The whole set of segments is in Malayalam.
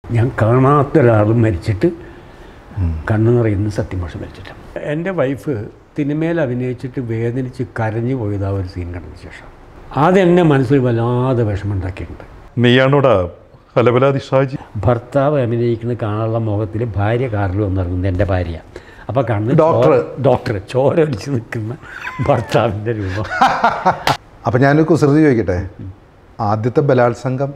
ഞാൻ കാണാത്ത ഒരാളും മരിച്ചിട്ട് കണ്ണു നിറയുന്ന സത്യമാഷ മരിച്ചിട്ട് എൻ്റെ വൈഫ് സിനിമയിൽ അഭിനയിച്ചിട്ട് വേദനിച്ച് കരഞ്ഞു പോയത് ആ ഒരു സീൻ കണ്ടതിന് ശേഷം അതെന്നെ മനസ്സിൽ വല്ലാതെ വിഷമമുണ്ടാക്കിയിട്ടുണ്ട് നീയാണോടാ ഹലബലാതി ഷാജി ഭർത്താവ് അഭിനയിക്കുന്ന കാണാനുള്ള മുഖത്തിൽ ഭാര്യ കാറിൽ വന്നിറങ്ങുന്നത് എൻ്റെ ഭാര്യ അപ്പോൾ കണ്ണ് ഡോക്ടർ. ഡോക്ടർ ചോര അടിച്ച് നിൽക്കുന്ന ഭർത്താവിൻ്റെ രൂപം അപ്പം ഞാനൊരു കുസൃതി ചോദിക്കട്ടെ ആദ്യത്തെ ബലാത്സംഗം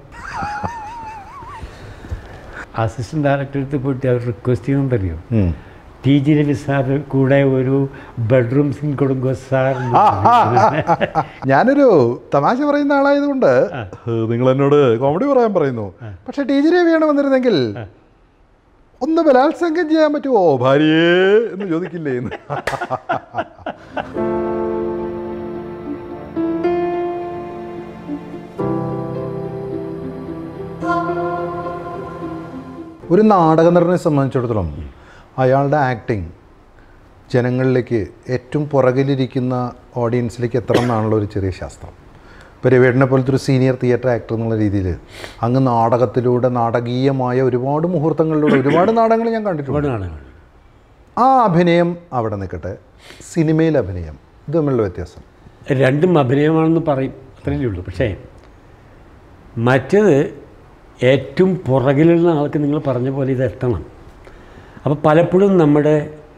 അസിസ്റ്റന്റ് ഡയറക്ടർ അടുത്ത് പോയിട്ട് അവർ റിക്വസ്റ്റ് ചെയ്യുന്നുണ്ടല്ലോ ഉം. ടി ജി രവി സാർ കൂടെ ഒരു ബെഡ്റൂം സീൻ കൊടുക്കുക സാർ ഞാനൊരു തമാശ പറയുന്ന ആളായതുകൊണ്ട് നിങ്ങൾ എന്നോട് കോമഡി പറയാൻ പറയുന്നു പക്ഷെ ടി ജി രവിയാണ് വന്നിരുന്നെങ്കിൽ ഒന്ന് ബലാത്സംഗം ചെയ്യാൻ പറ്റുമോ ഭാര്യേ എന്ന് ചോദിക്കില്ലേ എന്ന് ഒരു നാടക നടനെ സംബന്ധിച്ചിടത്തോളം അയാളുടെ ആക്ടിങ് ജനങ്ങളിലേക്ക് ഏറ്റവും പുറകിലിരിക്കുന്ന ഓഡിയൻസിലേക്ക് എത്തണം എന്നാണല്ലോ ഒരു ചെറിയ ശാസ്ത്രം ഇപ്പോൾ രവിയേട്ടനെ പോലത്തെ ഒരു സീനിയർ തിയേറ്റർ ആക്ടർ എന്നുള്ള രീതിയിൽ അങ്ങ് നാടകത്തിലൂടെ നാടകീയമായ ഒരുപാട് മുഹൂർത്തങ്ങളിലൂടെ ഒരുപാട് നാടകങ്ങൾ ഞാൻ കണ്ടിട്ടുണ്ട് ഒരുപാട് നാടകങ്ങൾ ആ അഭിനയം അവിടെ നിൽക്കട്ടെ സിനിമയിൽ അഭിനയം ഇത് തമ്മിലുള്ള വ്യത്യാസം രണ്ടും അഭിനയമാണെന്ന് പറയും അത്രയേ ഉള്ളൂ പക്ഷേ മറ്റത് ഏറ്റവും പുറകിലുള്ള ആൾക്ക് നിങ്ങൾ പറഞ്ഞ പോലെ ഇത് എത്തണം അപ്പോൾ പലപ്പോഴും നമ്മുടെ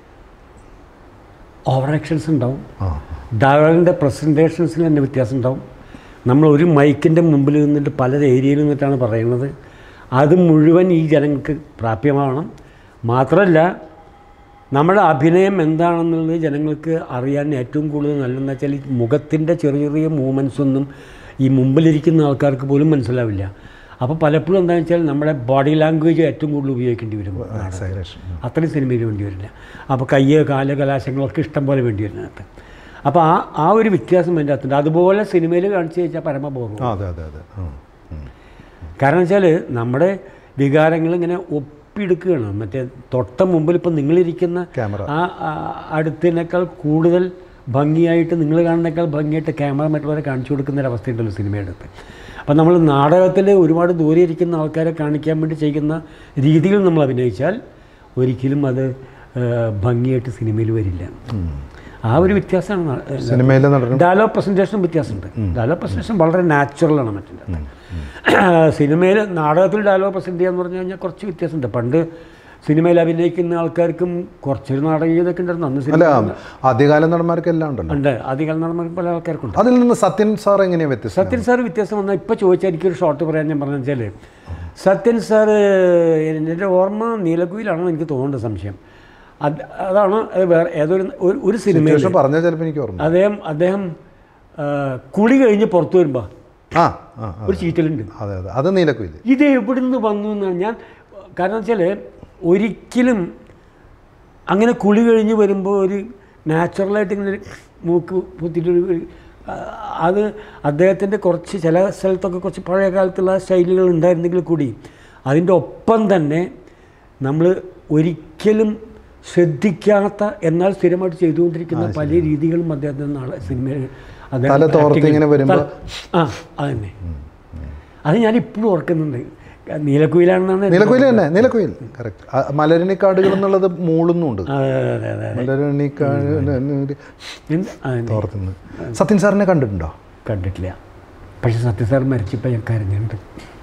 ഓവർ ആക്ഷൻസ് ഉണ്ടാവും ആ ഡയലോഗിൻ്റെ പ്രസൻറ്റേഷൻസിൽ തന്നെ വ്യത്യാസം ഉണ്ടാവും നമ്മൾ ഒരു മൈക്കിൻ്റെ മുമ്പിൽ നിന്നിട്ട് പല ഏരിയയിൽ നിന്നിട്ടാണ് പറയുന്നത് അത് മുഴുവൻ ഈ ജനങ്ങൾക്ക് പ്രാപ്യമാവണം മാത്രമല്ല നമ്മുടെ അഭിനയം എന്താണെന്നുള്ളത് ജനങ്ങൾക്ക് അറിയാൻ ഏറ്റവും കൂടുതൽ നല്ലതെന്ന് വെച്ചാൽ ഈ മുഖത്തിൻ്റെ ചെറിയ ചെറിയ മൂവ്മെൻറ്റ്സ് ഒന്നും ഈ മുമ്പിലിരിക്കുന്ന ആൾക്കാർക്ക് പോലും മനസ്സിലാവില്ല അപ്പോൾ പലപ്പോഴും എന്താണെന്ന് വെച്ചാൽ നമ്മുടെ ബോഡി ലാംഗ്വേജ് ഏറ്റവും കൂടുതൽ ഉപയോഗിക്കേണ്ടി വരും എക്സൈറേഷൻ അത്രയും സിനിമയിൽ വേണ്ടി വരില്ല അപ്പോൾ കയ്യ് കാല് കലാശങ്ങളൊക്കെ ഇഷ്ടം പോലെ വേണ്ടി വരുന്നതിനകത്ത് അപ്പോൾ ആ ആ ഒരു വ്യത്യാസം എൻ്റെ അകത്തുണ്ട് അതുപോലെ സിനിമയിൽ കാണിച്ചു കഴിഞ്ഞാൽ പരമബോധം ആ അതെ അതെ അതെ ഉം, ഉം. കാരണം വെച്ചാൽ നമ്മുടെ വികാരങ്ങൾ ഇങ്ങനെ ഒപ്പിയെടുക്കുകയാണ് മറ്റേ തൊട്ട മുമ്പിൽ ഇപ്പം നിങ്ങളിരിക്കുന്ന ക്യാമറ ആ ആ അടുത്തതിനേക്കാൾ കൂടുതൽ ഭംഗിയായിട്ട് നിങ്ങൾ കാണുന്നേക്കാൾ ഭംഗിയായിട്ട് ക്യാമറ മറ്റുള്ളവരെ കാണിച്ചു കൊടുക്കുന്ന ഒരു അവസ്ഥയുണ്ടല്ലോ സിനിമയുടെ അടുത്ത് അപ്പം നമ്മൾ നാടകത്തിൽ ഒരുപാട് ദൂരെ ഇരിക്കുന്ന ആൾക്കാരെ കാണിക്കാൻ വേണ്ടി ചെയ്യുന്ന രീതികൾ നമ്മൾ അഭിനയിച്ചാൽ ഒരിക്കലും അത് ആ, ഭംഗിയായിട്ട് സിനിമയിൽ വരില്ല ആ ഒരു വ്യത്യാസമാണ് സിനിമയിലെ നടനും ഡയലോഗ് പ്രസൻറ്റേഷനും വ്യത്യാസമുണ്ട് ഡയലോഗ് പ്രസൻറ്റേഷൻ വളരെ നാച്ചുറലാണ് മറ്റേ സിനിമയിൽ നാടകത്തിൽ ഡയലോഗ് പ്രസൻറ്റ് ചെയ്യാന്ന് പറഞ്ഞു കഴിഞ്ഞാൽ കുറച്ച് വ്യത്യാസമുണ്ട് പണ്ട് സിനിമയിൽ അഭിനയിക്കുന്ന ആൾക്കാർക്കും കുറച്ചൊരു നാടകീയതൊക്കെ ഉണ്ടായിരുന്നു അന്ന് അല്ല സിനിമ ആദ്യകാല നടന്മാർക്ക് എല്ലാം ഉണ്ടല്ലോ ഉണ്ട് അധികം നടന്മാർക്ക് പല ആൾക്കാർക്കുണ്ട് അതിൽ നിന്ന് സത്യൻ സാർ എങ്ങനെയാണ് വ്യത്യസ്തം സത്യൻ സാർ വ്യത്യാസം വന്നാൽ ഇപ്പോൾ ചോദിച്ചാൽ എനിക്കൊരു ഷോർട്ട് പറയാൻ ഞാൻ പറഞ്ഞു വെച്ചാൽ സത്യൻ സാർ എൻ്റെ ഓർമ്മ നീലക്കുയിലാണെന്ന് എനിക്ക് തോന്നുന്നുണ്ട് സംശയം അത് അതാണ് അത് വേറെ ഏതൊരു ഒരു- ഒരു സിനിമയിൽ സിറ്റുവേഷൻ പറഞ്ഞാൽ ചിലപ്പോൾ എനിക്ക് ഓർമ്മ അദ്ദേഹം അദ്ദേഹം ആ, കുളി കഴിഞ്ഞ് പുറത്തു വരുമ്പോൾ ആ ആ ആ. ഒരു ചീറ്റലുണ്ട് അതെ അതെ അത് നീലക്കുയിൽ ഇത് എവിടുന്ന് വന്നു എന്നാണ് ഞാൻ കാരണം വെച്ചാൽ ഒരിക്കലും അങ്ങനെ കുളി കഴിഞ്ഞ് വരുമ്പോൾ ഒരു നാച്ചുറലായിട്ട് ഇങ്ങനെ ഒരു മൂക്ക് പൊത്തിയിട്ടൊരു ഒരു, ആ, അത് അദ്ദേഹത്തിൻ്റെ കുറച്ച് ചില സ്ഥലത്തൊക്കെ കുറച്ച് പഴയ കാലത്തുള്ള സ്റ്റൈലുകൾ ഉണ്ടായിരുന്നെങ്കിൽ കൂടി അതിൻ്റെ ഒപ്പം തന്നെ നമ്മൾ ഒരിക്കലും ശ്രദ്ധിക്കാത്ത എന്നാൽ സ്ഥിരമായിട്ട് ചെയ്തുകൊണ്ടിരിക്കുന്ന പല രീതികളും അദ്ദേഹത്തിൻ്റെ നാളെ സിനിമയിൽ അദ്ദേഹം തല തോർത്ത് acting- ഇങ്ങനെ വരുമ്പോൾ- തല- ആ അതന്നെ അത് ഞാൻ ഇപ്പോഴും ഓർക്കുന്നുണ്ട് നീലക്കുയിലാണെന്നാണ് എൻ്റെ നീലക്കുയിൽ തന്നെ നീലക്കുയിൽ കറക്റ്റ് മലരണിക്കാടുകൾ എന്നുള്ളത് മൂളുന്നുണ്ട് അതെ അതെ അതെ അതെ മലരണിക്കാട് എന്ത് അതന്നെ തോർത്തുന്നു സത്യൻ സാറിനെ കണ്ടിട്ടുണ്ടോ കണ്ടിട്ടില്ല പക്ഷെ സത്യ സാർ മരിച്ചപ്പോൾ ഞാൻ കരഞ്ഞിട്ടുണ്ട്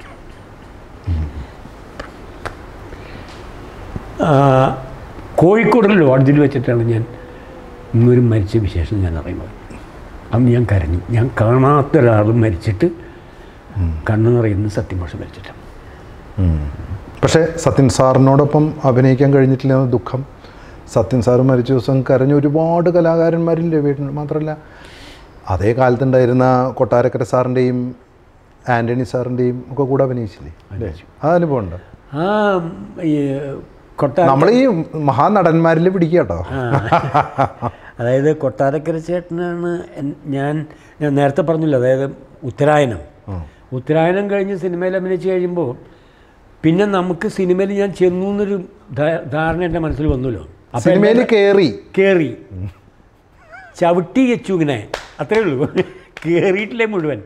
ആ, കോഴിക്കോടുള്ള ലോഡ്ജിൽ വെച്ചിട്ടാണ് ഞാൻ ഇന്നൊരു മരിച്ച വിശേഷം ഞാൻ അറിയുന്നത് അന്ന് ഞാൻ കരഞ്ഞു ഞാൻ കാണാത്ത ഒരാൾ മരിച്ചിട്ട് കണ്ണു നിറയുന്ന സത്യമാഷ മരിച്ചിട്ട് പക്ഷേ സത്യൻ സാറിനോടൊപ്പം അഭിനയിക്കാൻ കഴിഞ്ഞിട്ടില്ല എന്ന ദുഃഖം സത്യൻ സാറ് മരിച്ച ദിവസം കരഞ്ഞ ഒരുപാട് കലാകാരന്മാരില്ലേ വീട്ടിൽ മാത്രമല്ല അതേ കാലത്തുണ്ടായിരുന്ന കൊട്ടാരക്കര സാറിൻ്റെയും ആൻ്റണി സാറിൻ്റെയും ഒക്കെ കൂടെ അഭിനയിച്ചില്ലേ അല്ലേ ആ അനുഭവം ഉണ്ട് ആ ഈ കൊട്ടാര നമ്മൾ ഈ മഹാനടന്മാരിൽ പിടിക്കുക കേട്ടോ അതായത് കൊട്ടാരക്കര ചേട്ടനാണ് എൻ- ഞാൻ ഞാൻ നേരത്തെ പറഞ്ഞില്ല അതായത് ഉത്തരായനം ഉത്തരായനം കഴിഞ്ഞ് സിനിമയിൽ അഭിനയിച്ച് കഴിയുമ്പോൾ പിന്നെ നമുക്ക് സിനിമയിൽ ഞാൻ ചെന്നു എന്നൊരു ധാ- ധാരണ എൻ്റെ മനസ്സിൽ വന്നല്ലോ അപ്പോൾ സിനിമയിൽ കയറി കയറി ചവിട്ടി വെച്ചു ഇങ്ങനെ അത്രേ ഉള്ളൂ കയറിയിട്ടില്ലേ മുഴുവൻ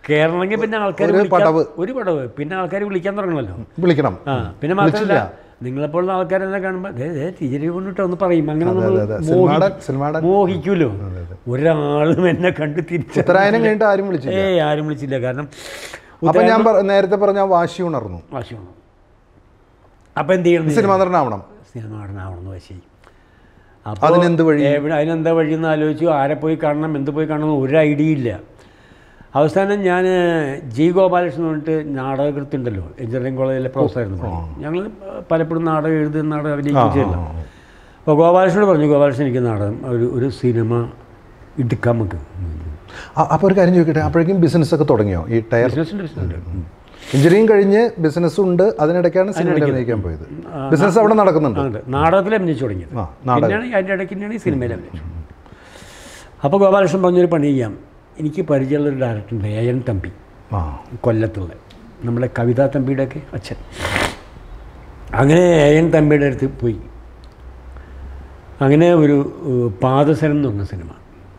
കയറണമെങ്കിൽ പിന്നെ ആൾക്കാർ ഒരു പടവ്. ഒരു പടവ് പിന്നെ ആൾക്കാർ വിളിക്കാൻ തുടങ്ങണമല്ലോ വിളിക്കണം ആ പിന്നെ മാത്രമല്ല നിങ്ങളെപ്പോലുള്ള ആൾക്കാരെന്നെ കാണുമ്പോൾ ദേ ദേ ടീച്ചറെ കൊണ്ടിട്ട് ഒന്ന് പറയും അങ്ങനെ അതെ, നമ്മൾ അതെ. സിനിമാടൻ സിനിമാടൻ മോഹിക്കൂലോ ഒരാളും എന്നെ കണ്ട് തിരിച്ചു ഉത്തരായനം കഴിഞ്ഞിട്ട് ആരും വിളിച്ചില്ല ഏയ് ആരും വിളിച്ചില്ല കാരണം അപ്പൊ ഞാൻ പറ- നേരത്തെ പറഞ്ഞ ആ വാശി ഉണർന്നു വാശിയാണ് അപ്പം എന്ത് ചെയ്യണം സിനിമാ നടനാവണം സിനിമ നടനാവണമെന്ന് വാശി അതിനെന്ത് വഴി? എവിടെ അതിനെന്താ വഴി എന്ന് ആലോചിച്ചു ആരെ പോയി കാണണം എന്ത് പോയി കാണണം എന്ന് ഒരു ഐഡിയ ഇല്ല അവസാനം ഞാൻ ജി ഗോപാലകൃഷ്ണൻ പറഞ്ഞിട്ട് നാടകകൃത്തുണ്ടല്ലോ എഞ്ചിനീയറിംഗ് കോളേജിലെ പ്രൊഫസറായിരുന്നു ഞങ്ങൾ പലപ്പോഴും നാടകം എഴുതുന്ന നാടകം അഭിനയിക്കുകയല്ല അപ്പോൾ ഗോപാലകൃഷ്ണനോട് പറഞ്ഞു ഗോപാലകൃഷ്ണൻ എനിക്ക് നാടകം ഒരു ഒരു സിനിമ എടുക്കാം നമുക്ക് അ- അപ്പൊ ഒരു കാര്യം ചോദിക്കട്ടെ അപ്പോഴേക്കും ബിസിനസ് ഒക്കെ തുടങ്ങിയോ ഈ ടയർ ബിസിനസ്സിൻ്റെ ബിസിനസ് എഞ്ചിനീയറിംഗ് കഴിഞ്ഞ് ബിസിനസ് ഉണ്ട് അതിനിടയ്ക്കാണ് സിനിമയിൽ അഭിനയിക്കാൻ പോയത് ബിസിനസ് അവിടെ നടക്കുന്നുണ്ട് ഉണ്ട് നാടകത്തിൽ അഭിനയിച്ചു തുടങ്ങിയത് ആ നാടകം പിന്നെയാണ് അതിൻ്റെ ഇടയ്ക്ക് തന്നെയാണ് ഈ സിനിമയിൽ അഭിനയിച്ചത് അപ്പോൾ ഗോപാലകൃഷ്ണൻ പറഞ്ഞൊരു പണി ചെയ്യാം എനിക്ക് പരിചയമുള്ളൊരു ഡയറക്ടറുണ്ട് എ എൻ തമ്പി ആ കൊല്ലത്തുള്ള നമ്മുടെ കവിതാ തമ്പിയുടെയൊക്കെ അച്ഛൻ അങ്ങനെ എ എൻ തമ്പിയുടെ അടുത്ത് പോയി അങ്ങനെ ഒരു ഏഹ്, പാദസരം എന്ന് പറഞ്ഞ സിനിമ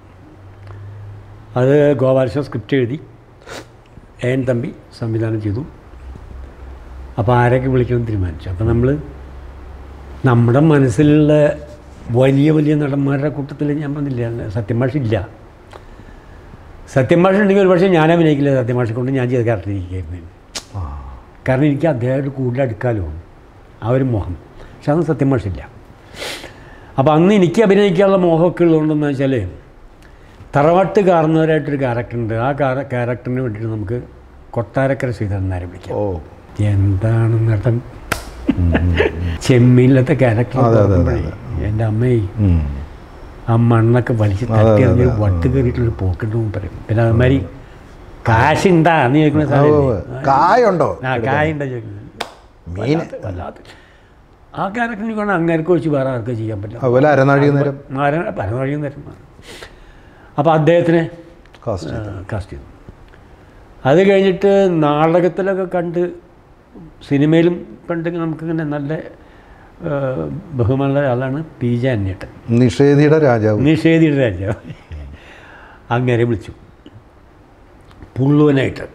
അത് ഗോപാലകൃഷ്ണൻ സ്ക്രിപ്റ്റ് എഴുതി എ എൻ തമ്പി സംവിധാനം ചെയ്തു അപ്പോൾ ആരൊക്കെ വിളിക്കണം തീരുമാനിച്ചു അപ്പോൾ നമ്മൾ നമ്മുടെ മനസ്സിലുള്ള വലിയ വലിയ നടന്മാരുടെ കൂട്ടത്തിൽ ഞാൻ പറഞ്ഞില്ല സത്യമാഷില്ല സത്യമാഷ ഉണ്ടെങ്കിൽ ഒരു പക്ഷേ ഞാൻ അഭിനയിക്കില്ല സത്യമാഷെ കൊണ്ട് ഞാൻ ചെയ്ത് ക്യാരക്ടർ ഇരിക്കുകയായിരുന്നു ആ. കാരണം എനിക്ക് അദ്ദേഹമായിട്ട് കൂടുതൽ അടുക്കാലോ ആ ഒരു മോഹം പക്ഷെ അന്ന് സത്യമാഷില്ല അപ്പോൾ അന്ന് എനിക്ക് അഭിനയിക്കാനുള്ള മോഹമൊക്കെ ഉള്ളതുകൊണ്ടെന്ന് വെച്ചാൽ തറവാട്ട് കാർന്നവരായിട്ടൊരു ക്യാരക്ടറുണ്ട് ആ ക്യാരക്ടറിന് വേണ്ടിയിട്ട് നമുക്ക് കൊട്ടാരക്കര ശ്രീധരനാരെ വിളിക്കാം ഓ എന്താണ് നടൻ ചെമ്മീനിലത്തെ ക്യാരക്ടർ അതെ, അതെ, അതെ, എൻ്റെ അമ്മയെ ഉം. ആ മണ്ണൊക്കെ വലിച്ച് അതെ, തട്ടി അതെ, എറിഞ്ഞ് അതെ. വട്ട് കയറിയിട്ടുള്ള പോക്കിട്ടും പറയും പിന്നെ അതുമാതിരി കാശുണ്ടാ എന്ന് ചോദിക്കുന്ന ഓ, സാധനം കായുണ്ടോ ആ കായുണ്ടാ ചോദിക്കുന്നത് മീൻ വല്ലാത്ത- വല്ലാത്ത ആ ക്യാരക്ടറിന് വേണം അങ്ങേർക്ക് വെച്ച് വേറെ ആർക്ക് ചെയ്യാൻ പറ്റില്ല അതുപോലെ അരനാഴി നേരം പരമാവധി തരും അപ്പോൾ അദ്ദേഹത്തിനെ കാസ്റ്റ് കാസ്റ്റ് ചെയ്തു അത് കഴിഞ്ഞിട്ട് നാടകത്തിലൊക്കെ കണ്ട് സിനിമയിലും കണ്ടെങ്കിൽ നമുക്കിങ്ങനെ നല്ല ആ, ബഹുമാനുള്ള ആളാണ് പി ജെ അന്യേട്ടൻ നിഷേധിയുടെ രാജാവ് നിഷേധിയുടെ രാജാവ് അങ്ങനെ വിളിച്ചു പുള്ളുവനായിട്ട്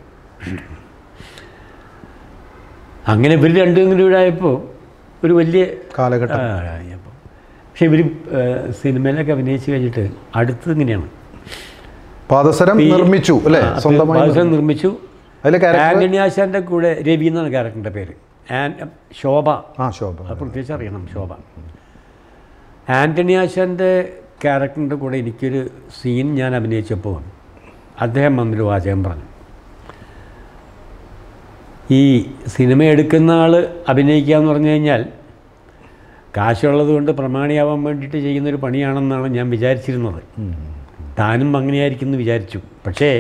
അങ്ങനെ ഇവർ രണ്ടും കൂടി ഇവിടെ ആയപ്പോൾ ഒരു വലിയ കാലഘട്ടം ആ, ആയപ്പോൾ പക്ഷെ ഇവർ സിനിമയിലൊക്കെ അഭിനയിച്ച് കഴിഞ്ഞിട്ട് അടുത്തത് ഇങ്ങനെയാണ് പാദസരം ഈ- നിർമ്മിച്ചു അല്ലേ ആ, സ്വന്തമായി പാദസരം നിർമ്മിച്ചു അതിലെ ക്യാരക്ടർ ആന്റണി ആശാൻ്റെ കൂടെ രവി എന്നാണ് ക്യാരക്ടറിൻ്റെ പേര് ആൻ ശോഭ ആ ശോഭ അത് പ്രത്യേകിച്ച് അറിയണം ശോഭ ആൻ്റണി ആശാൻ്റെ ക്യാരക്ടറിൻ്റെ കൂടെ എനിക്കൊരു സീൻ ഞാൻ അഭിനയിച്ചപ്പോൾ അദ്ദേഹം വന്നൊരു വാചകം പറഞ്ഞു ഈ സിനിമ എടുക്കുന്ന ആൾ അഭിനയിക്കുക എന്ന് പറഞ്ഞു കഴിഞ്ഞാൽ കാശുള്ളത് കൊണ്ട് പ്രമാണിയാവാൻ വേണ്ടിയിട്ട് ചെയ്യുന്നൊരു പണിയാണെന്നാണ് ഞാൻ വിചാരിച്ചിരുന്നത് താനും അങ്ങനെയായിരിക്കും എന്ന് വിചാരിച്ചു പക്ഷേ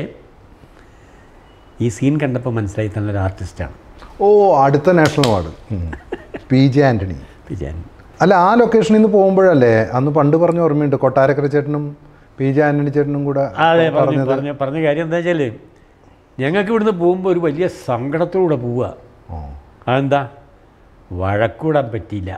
ഈ സീൻ കണ്ടപ്പോൾ മനസ്സിലായി തന്നെ ഒരു ആർട്ടിസ്റ്റാണ് ഓ അടുത്ത national award P J Antony വിചാരം അല്ല ആ ലൊക്കേഷനിൽ നിന്ന് പോകുമ്പോഴല്ലേ അന്ന് പണ്ട് പറഞ്ഞ ഓർമ്മയുണ്ട് കൊട്ടാരക്കര ചേട്ടനും പി ജെ ആൻ്റണി ചേട്ടനും കൂടെ അതെ പറഞ്ഞു പറഞ്ഞത് പറഞ്ഞ പറഞ്ഞ കാര്യം എന്താ വെച്ചാൽ ഞങ്ങൾക്ക് ഇവിടുന്ന് പോകുമ്പോൾ ഒരു വലിയ സങ്കടത്തോടെ പോവുക ഓ. അതെന്താ വഴക്കൂടാൻ പറ്റിയില്ല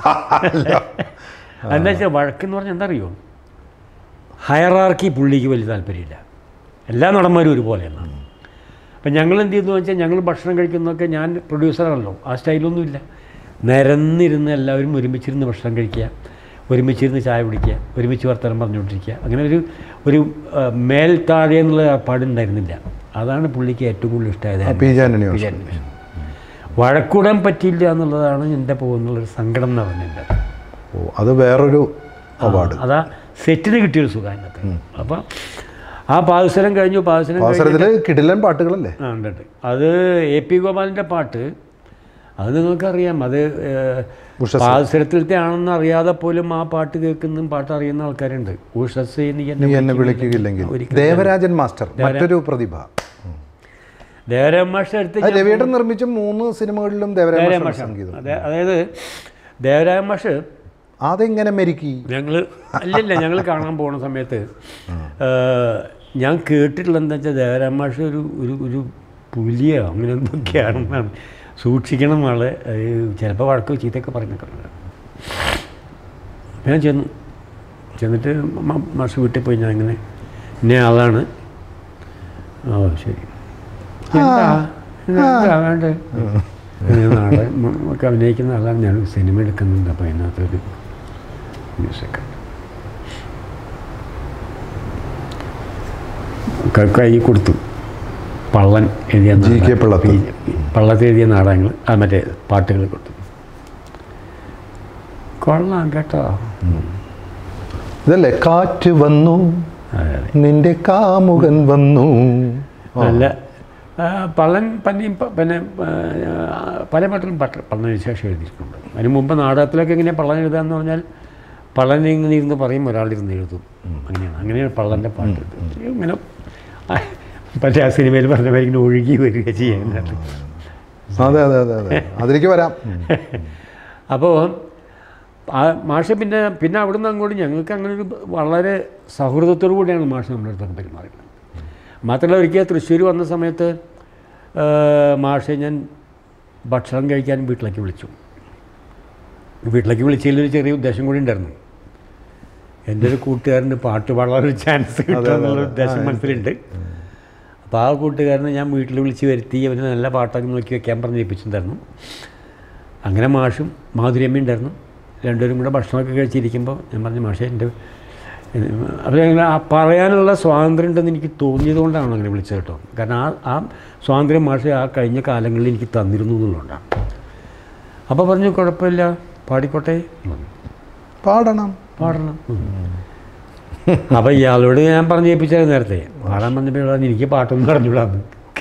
എന്താ വെച്ചാൽ വഴക്കെന്ന് പറഞ്ഞാൽ എന്താ അറിയോ ഹയറാർക്കി പുള്ളിക്ക് വലിയ താല്പര്യമില്ല എല്ലാ നടന്മാരും ഒരുപോലെയാണ് അപ്പം ഞങ്ങൾ എന്ത് ചെയ്തു വെച്ചാൽ ഞങ്ങൾ ഭക്ഷണം കഴിക്കുന്നതൊക്കെ ഞാൻ പ്രൊഡ്യൂസറാണല്ലോ ആ സ്റ്റൈലൊന്നുമില്ല നിരന്നിരുന്ന് എല്ലാവരും ഒരുമിച്ചിരുന്ന് ഭക്ഷണം കഴിക്കുക ഒരുമിച്ചിരുന്ന് ചായ കുടിക്കുക ഒരുമിച്ച് വർത്തമാനം പറഞ്ഞുകൊണ്ടിരിക്കുക അങ്ങനെ ഒരു ഒരു ആ, മേൽ താഴെ എന്നുള്ള പാടുണ്ടായിരുന്നില്ല അതാണ് പുള്ളിക്ക് ഏറ്റവും കൂടുതൽ ഇഷ്ടമായത് പി ജെ ആൻ്റണി വിചാരിച്ചു വഴക്കൂടാൻ പറ്റിയില്ല എന്നുള്ളതാണ് എൻ്റെ പോകുന്നുള്ളൊരു സങ്കടം എന്ന് പറഞ്ഞിട്ടുണ്ട് ഓ അത് വേറൊരു അവാർഡ് അതാ സെറ്റിന് കിട്ടിയൊരു സുഖം അതിനകത്ത് അപ്പം ആ പാദസരം കഴിഞ്ഞു പാദസരം കഴിഞ്ഞ് അവസരത്തിൽ കിടിലൻ പാട്ടുകളല്ലേ ആ ഉണ്ട് ഉണ്ട്. അത് എ പി ഗോപാലിൻ്റെ പാട്ട് അത് നിങ്ങൾക്കറിയാം അത് ഏഹ്, ഉഷസ്. പാദസരത്തിലത്തെ ആണെന്ന് അറിയാതെ പോലും ആ പാട്ട് കേൾക്കുന്നതും പാട്ട് അറിയുന്ന ആൾക്കാരുണ്ട് ഉഷസ് നീ നീ എന്നെ വിളിക്കുകയില്ലെങ്കിൽ ഒരിക്കലും ദേവരാജൻ മാസ്റ്റർ മറ്റൊരു പ്രതിഭ ദേവരാം മാഷ അടുത്ത് അത് രവിയേട്ടൻ നിർമ്മിച്ച മൂന്ന് സിനിമകളിലും ദേവരാജൻ ദേവരാം മാസ്റ്റർ മാഷ സംഗീതം അതെ അതായത് ദേവരാം മാഷ് അതെങ്ങനെ മെരുക്കി ഞങ്ങൾ അല്ലല്ല ഞങ്ങൾ കാണാൻ പോകുന്ന സമയത്ത് ഏഹ്, ഞാൻ കേട്ടിട്ടുള്ള എന്താ വെച്ചാൽ ദേവരാം മാഷ് ഒരു ഒരു ഒരു പുലിയോ അങ്ങനെ എന്തൊക്കെയാണെന്നാണ് സൂക്ഷിക്കണം ആളെ ചിലപ്പോൾ വഴക്ക് ചീത്തയൊക്കെ പറയുന്നൊക്കെ അപ്പം ഞാൻ ചെന്നു ചെന്നിട്ട് മ- മാഷ് വീട്ടിൽ പോയി ഞാൻ ഇങ്ങനെ ഇന്ന ആളാണ് ഓ ശരി എന്താ എന്താ വേണ്ട നാളെ ഒക്കെ അഭിനയിക്കുന്ന ആളാണ് ഞാൻ സിനിമ എടുക്കുന്നുണ്ട് അപ്പോൾ അതിനകത്തൊരു മ്യൂസിക് കൈ കൊടുത്തു പള്ളൻ എഴുതിയ ജി കെ നാടകം. പള്ളത്ത്. ഈ പള്ളത്ത് എഴുതിയ നാടകങ്ങൾ ആ മറ്റേ പാട്ടുകൾ കൊടുത്തു കൊള്ളാം കേട്ടോ ഇതല്ലേ കാറ്റ് വന്നു അതെ അതെ നിന്റെ കാമുകൻ വന്നു നല്ല ആ, പള്ളൻ പന്നിയും പ- പിന്നെ ആ, പല പാട്ടിലും പട്ട പള്ളന് വിശേഷം എഴുതിയിട്ടുണ്ട് അതിന് മുമ്പ് നാടകത്തിലൊക്കെ എങ്ങനെയാണ് പള്ളൻ എഴുതാന്ന് പറഞ്ഞാൽ പള്ളൻ ഇങ്ങനെ ഇരുന്ന് പറയും ഒരാളിരുന്ന് എഴുതും അങ്ങനെയാണ് അങ്ങനെയാണ് പള്ളൻ്റെ പാട്ട് എഴുതുന്നത്. ഇങ്ങനെ ആ, മറ്റേ ആ സിനിമയിൽ പറഞ്ഞ പോലെ ഇങ്ങനെ ഒഴുകി വരിക ചെയ്യാനായിട്ട് അതെ അതെ അതെ അതെ അതിലേക്ക് വരാം ഉം. അപ്പോൾ ആ മാഷ് പിന്നെ പിന്നെ അവിടുന്ന് അങ്ങോട്ട് ഞങ്ങൾക്ക് അങ്ങനെ ഒരു വളരെ സൗഹൃദത്തോടു കൂടിയാണ് മാഷ് നമ്മുടെ അടുത്തൊക്കെ പെരുമാറിയത് മാത്രമല്ല ഒരിക്കൽ തൃശ്ശൂർ വന്ന സമയത്ത് ആ, മാഷെ ഞാൻ ഭക്ഷണം കഴിക്കാൻ വീട്ടിലേക്ക് വിളിച്ചു വീട്ടിലേക്ക് വിളിച്ചതിൽ ഒരു ചെറിയ ഉദ്ദേശം കൂടി ഉണ്ടായിരുന്നു എൻ്റെ ഒരു കൂട്ടുകാരന് പാട്ട് പാടാനൊരു ചാൻസ് കിട്ടുക എന്നുള്ള ഉദ്ദേശം മനസ്സിലുണ്ട് അപ്പോൾ ആ കൂട്ടുകാരനെ ഞാൻ വീട്ടിൽ വിളിച്ച് വരുത്തി അവന് നല്ല പാട്ടൊക്കെ നോക്കി വെക്കാൻ പറഞ്ഞ് ഏൽപ്പിച്ചിട്ടുണ്ടായിരുന്നു അങ്ങനെ മാഷും മാധുര്യമ്മ ഉണ്ടായിരുന്നു രണ്ടുപേരും കൂടെ ഭക്ഷണമൊക്കെ കഴിച്ചിരിക്കുമ്പോൾ ഞാൻ പറഞ്ഞു മാഷേ എൻ്റെ അപ്പോൾ അങ്ങനെ ആ പറയാനുള്ള സ്വാതന്ത്ര്യം ഉണ്ടെന്ന് എനിക്ക് തോന്നിയത് കൊണ്ടാണ് അങ്ങനെ വിളിച്ചത് കേട്ടോ കാരണം ആ ആ സ്വാതന്ത്ര്യം മാഷെ ആ കഴിഞ്ഞ കാലങ്ങളിൽ എനിക്ക് തന്നിരുന്നു എന്നുള്ളതുകൊണ്ടാണ് അപ്പോൾ പറഞ്ഞു കുഴപ്പമില്ല പാടിക്കോട്ടെ എന്ന് പറഞ്ഞു. പാടണം പാടണം അപ്പോൾ ഇയാളോട് ഞാൻ പറഞ്ഞു ഏൽപ്പിച്ചായിരുന്നു നേരത്തെ പാടാൻ പറഞ്ഞപ്പോൾ പറഞ്ഞു എനിക്ക് പാട്ടൊന്നും പറഞ്ഞുകൂടാന്ന്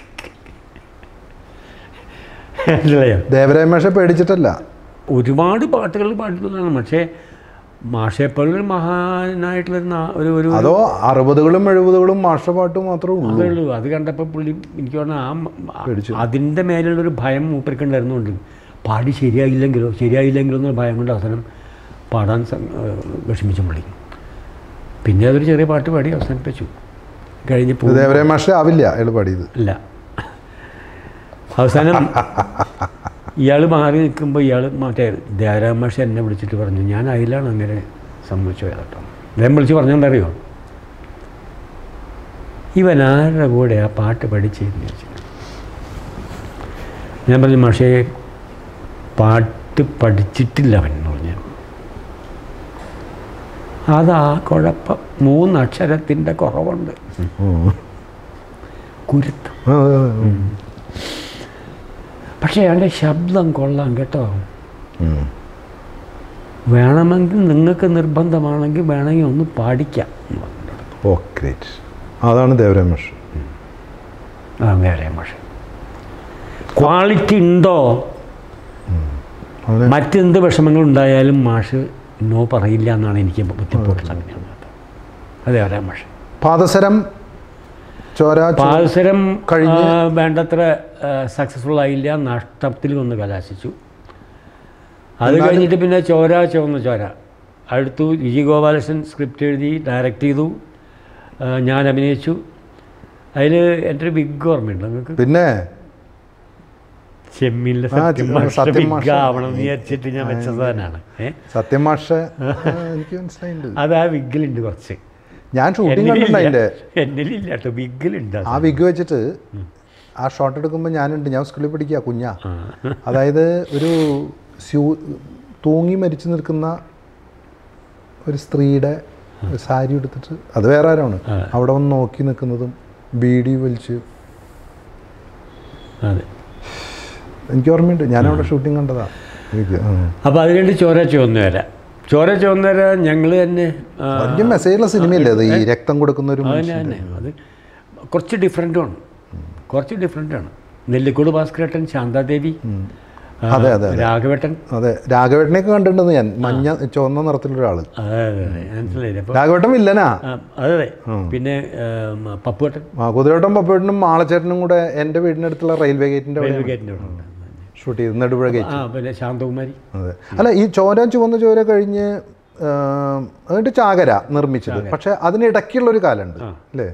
മനസ്സിലായോ ദേവരായ മാഷെ പേടിച്ചിട്ടല്ല ഒരുപാട് പാട്ടുകൾ പാടിയിട്ടുള്ളതാണ് പക്ഷേ മാഷെപ്പോലൊരു മഹാനായിട്ടുള്ളൊരു നാ- ഒരു ഒരു അതോ അറുപതുകളും എഴുപതുകളും മാഷ പാട്ട് മാത്രമേ ഉള്ളൂ അതേ ഉള്ളൂ അത് കണ്ടപ്പോൾ പുള്ളി എനിക്ക് പറഞ്ഞാൽ ആ മ- ആ- പേടിച്ചു. അതിൻ്റെ മേലുള്ളൊരു ഭയം മൂപ്പർക്കുണ്ടായിരുന്നുകൊണ്ട് പാടി ശരിയായില്ലെങ്കിലോ ശരിയായില്ലെങ്കിലോ എന്നുള്ള ഭയം കൊണ്ട് അവസാനം പാടാൻ സം- ഏഹ് വിഷമിച്ചു പുള്ളി പിന്നെ അതൊരു ചെറിയ പാട്ട് പാടി അവസാനിപ്പിച്ചു കഴിഞ്ഞ് പോ ദേവരായ മാഷ ആവില്ല അയാൾ പാടിയത് ഇല്ല അവസാനം ഇയാൾ മാറി നിൽക്കുമ്പോൾ ഇയാൾ മറ്റേ ദേവരാമാഷ എന്നെ വിളിച്ചിട്ട് പറഞ്ഞു ഞാൻ അതിലാണ് അങ്ങനെ സമ്മതിച്ചു പോയത് കേട്ടോ അദ്ദേഹം വിളിച്ച് പറഞ്ഞോണ്ടറിയോ ഇവൻ ആരുടെ കൂടെ ആ പാട്ട് പഠിച്ചതെന്ന് ചോദിച്ചു ഞാൻ പറഞ്ഞു മാഷേ പാട്ട് പഠിച്ചിട്ടില്ല അവൻ എന്ന് പറഞ്ഞു അതാ കുഴപ്പം മൂന്നക്ഷരത്തിൻ്റെ കുറവുണ്ട് കുരുത്തം ആ, അതെ, അതെ. ഉം. പക്ഷേ അയാളുടെ ശബ്ദം കൊള്ളാം കേട്ടോ ഉം. വേണമെങ്കിൽ നിങ്ങൾക്ക് നിർബന്ധമാണെങ്കിൽ വേണമെങ്കിൽ ഒന്ന് പാടിക്കാം എന്ന് പറഞ്ഞു. ഓ ഗ്രേറ്റ് അതാണ് ദേവരായ മാഷ് ആ വേറെ മാഷ് ക്വാളിറ്റി ഉണ്ടോ അവന് മറ്റെന്ത് വിഷമങ്ങൾ ഉണ്ടായാലും മാഷ് നോ പറയില്ല എന്നാണ് എനിക്ക് ബുദ്ധിമുട്ടുള്ളത് അങ്ങനെയാണ് അതെ വേറെ മാഷ് പാദസരം ചോര ചു- പാൽസരം കഴിഞ്ഞ് ആ, വേണ്ടത്ര സക്സസ്ഫുൾ ആയില്ല നഷ്ടത്തിൽ ഒന്ന് കലാശിച്ചു അത് എന്നാലും- കഴിഞ്ഞിട്ട് പിന്നെ ചോര ചുവന്ന ചോര അടുത്തു വിജയ് ഗോപാലകൃഷ്ണൻ സ്ക്രിപ്റ്റ് എഴുതി ഡയറക്റ്റ് ചെയ്തു ആ, ഞാൻ അഭിനയിച്ചു അതിൽ എൻ്റെ ഒരു ബിഗ് ഓർമ്മയുണ്ട് നിങ്ങൾക്ക് പിന്നെ ചെമ്മീനിലെ ആ, സത്യം ചെ- മാഷ സത്യം മാഷ. ബിഗ് ആവണം എന്ന് വിചാരിച്ചിട്ട് ഞാൻ വെച്ച സാധനമാണ് ഏ സത്യം മാഷ് ആ, എനിക്ക് മനസ്സിലായിട്ടുണ്ട് അത് ആ വിഗിലുണ്ട് കുറച്ച് ഞാൻ ഷൂട്ടിംഗ് കണ്ടിട്ടുണ്ട് അതിൻ്റെ എന്നിലില്ല കേട്ടോ വിഗിലുണ്ട് ആ വിഗ് വെച്ചിട്ട് ആ ഷോട്ട് എടുക്കുമ്പോൾ ഞാനുണ്ട് ഞാൻ സ്കൂളിൽ പഠിക്കുക കുഞ്ഞാ അതായത് ഒരു സ്യൂ തൂങ്ങി മരിച്ചു നിൽക്കുന്ന ഒരു സ്ത്രീയുടെ ഒരു സാരി എടുത്തിട്ട് അത് വേറെ ആരാണ് ആ. അവിടെ വന്ന് നോക്കി നിൽക്കുന്നതും ബീഡി വലിച്ച് അതെ എനിക്ക് ഓർമ്മയുണ്ട് ഞാൻ അവിടെ ഷൂട്ടിംഗ് കണ്ടതാ എനിക്ക് അപ്പോൾ അത് കഴിഞ്ഞ് ചോര ചുവന്ന വര ചോര ചുവന്ന വര ഞങ്ങൾ തന്നെ ആ, വലിയ മെസ്സേജുള്ള സിനിമയല്ലേ അത് ഈ രക്തം കൊടുക്കുന്ന ഒരു അത് മനുഷ്യൻ തന്നെ അത് കുറച്ച് ഡിഫറെൻറ്റുമാണ് കുറച്ച് ഡിഫറെൻ്റാണ് നെല്ലിക്കോട് ഭാസ്കരേട്ടൻ ശാന്താദേവി ആ, അതെ, അതെ, അതെ. രാഘവേട്ടൻ അതെ രാഘവേട്ടനെയൊക്കെ കണ്ടിട്ടുണ്ട് ഞാൻ മഞ്ഞ ചുവന്ന നിറത്തിലൊരാൾ അതെ അതെ അതെ മനസ്സിലായില്ലേ അപ്പോൾ രാഘവേട്ടൻ വില്ലനാ അതെ അതെ പിന്നെ ആ, പപ്പുവേട്ടൻ ആ കുതിരവട്ടം പപ്പേട്ടനും മാളച്ചേട്ടനും കൂടെ എൻ്റെ വീടിനടുത്തുള്ള റെയിൽവേ ഗേറ്റിൻ്റെ അവിടെ റെയിൽവേ ഗേറ്റിൻ്റെ അവിടെ ഉണ്ട് ഷൂട്ട് ചെയ്ത് നെടുപുഴ ഗേറ്റ് ആ പിന്നെ ശാന്തകുമാരി അതെ അല്ല ഈ ചോര ചുവന്ന ചോര കഴിഞ്ഞ് ആം, എന്നിട്ട് ചാകര നിർമ്മിച്ചത് പക്ഷെ അതിനിടയ്ക്കുള്ളൊരു കാലമുണ്ട് അല്ലേ